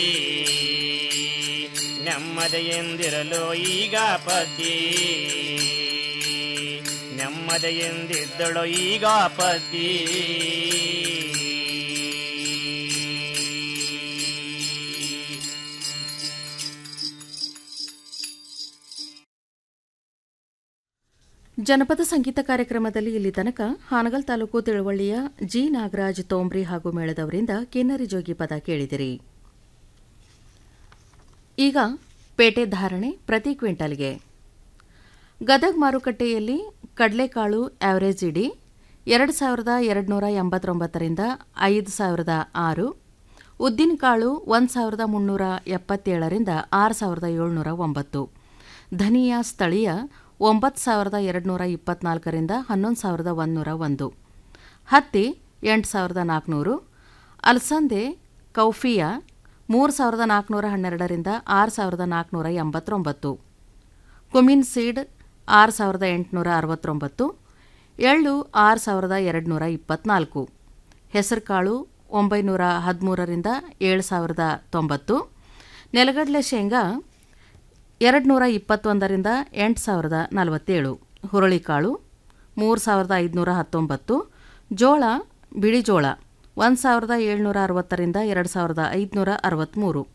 ನೆಮ್ಮದಿಯಿಂದಿರಲು ಈಗ ಪದ್ದಿ ನೆಮ್ಮದಿಯಿಂದಿದ್ದಳು ಈಗ ಪದ್ದಿ ಜನಪದ ಸಂಗೀತ ಕಾರ್ಯಕ್ರಮದಲ್ಲಿ ಇಲ್ಲಿ ತನಕ ಹಾನಗಲ್ ತಾಲೂಕು ತಿಳುವಳ್ಳಿಯ ಜಿ ನಾಗರಾಜ್ ತೋಂಬ್ರಿ ಹಾಗೂ ಮೇಳದವರಿಂದ ಕಿನ್ನರಿ ಜೋಗಿ ಪದ ಕೇಳಿದಿರಿ ಈಗ ಪೇಟೆ ಧಾರಣೆ ಪ್ರತಿ ಕ್ವಿಂಟಲ್ಗೆ ಗದಗ್ ಮಾರುಕಟ್ಟೆಯಲ್ಲಿ ಕಡಲೆಕಾಳು ಆವರೇಜ್ ಇಡಿ ಎರಡು ಸಾವಿರದ ಎರಡುನೂರ ಎಂಬತ್ತೊಂಬತ್ತರಿಂದ ಐದು ಸಾವಿರದ ಆರು ಉದ್ದಿನಕಾಳು ಒಂದು ಸಾವಿರದ ಮುನ್ನೂರ ಎಪ್ಪತ್ತೇಳರಿಂದ ಆರು ಸಾವಿರದ ಏಳ್ನೂರ ಒಂಬತ್ತು ಧನಿಯಾ ಸ್ಥಳೀಯ ಒಂಬತ್ತು ಸಾವಿರದ ಎರಡುನೂರ ಇಪ್ಪತ್ನಾಲ್ಕರಿಂದ ಹನ್ನೊಂದು ಸಾವಿರದ ಒಂದುನೂರ ಒಂದು ಹತ್ತಿ ಎಂಟು ಸಾವಿರದ ನಾಲ್ಕುನೂರು ಅಲಸಂದೆ ಕೌಫಿಯಾ ಮೂರು ಸಾವಿರದ ನಾಲ್ಕುನೂರ ಹನ್ನೆರಡರಿಂದ ಆರು ಸಾವಿರದ ನಾಲ್ಕುನೂರ ಎಂಬತ್ತೊಂಬತ್ತು ಕುಮಿನ್ ಸೀಡ್ ಆರು ಸಾವಿರದ ಎಂಟುನೂರ ಅರವತ್ತೊಂಬತ್ತು ಎಳ್ಳು ಆರು ಸಾವಿರದ ಎರಡುನೂರ ಇಪ್ಪತ್ತ್ನಾಲ್ಕು ಹೆಸರುಕಾಳು ಒಂಬೈನೂರ ಹದಿಮೂರರಿಂದ ಏಳು ಸಾವಿರದ ತೊಂಬತ್ತು ನೆಲಗಡಲೆ ಶೇಂಗಾ ಎರಡು ನೂರ ಇಪ್ಪತ್ತೊಂದರಿಂದ ಎಂಟು ಸಾವಿರದ ನಲವತ್ತೇಳು ಹುರುಳಿಕಾಳು ಮೂರು ಸಾವಿರದ ಐದುನೂರ ಹತ್ತೊಂಬತ್ತು ಜೋಳ ಬಿಳಿ ಜೋಳ ಒಂದು ಸಾವಿರದ ಏಳ್ನೂರ ಅರವತ್ತರಿಂದ ಎರಡು ಸಾವಿರದ ಐದುನೂರ ಅರವತ್ತ್ಮೂರು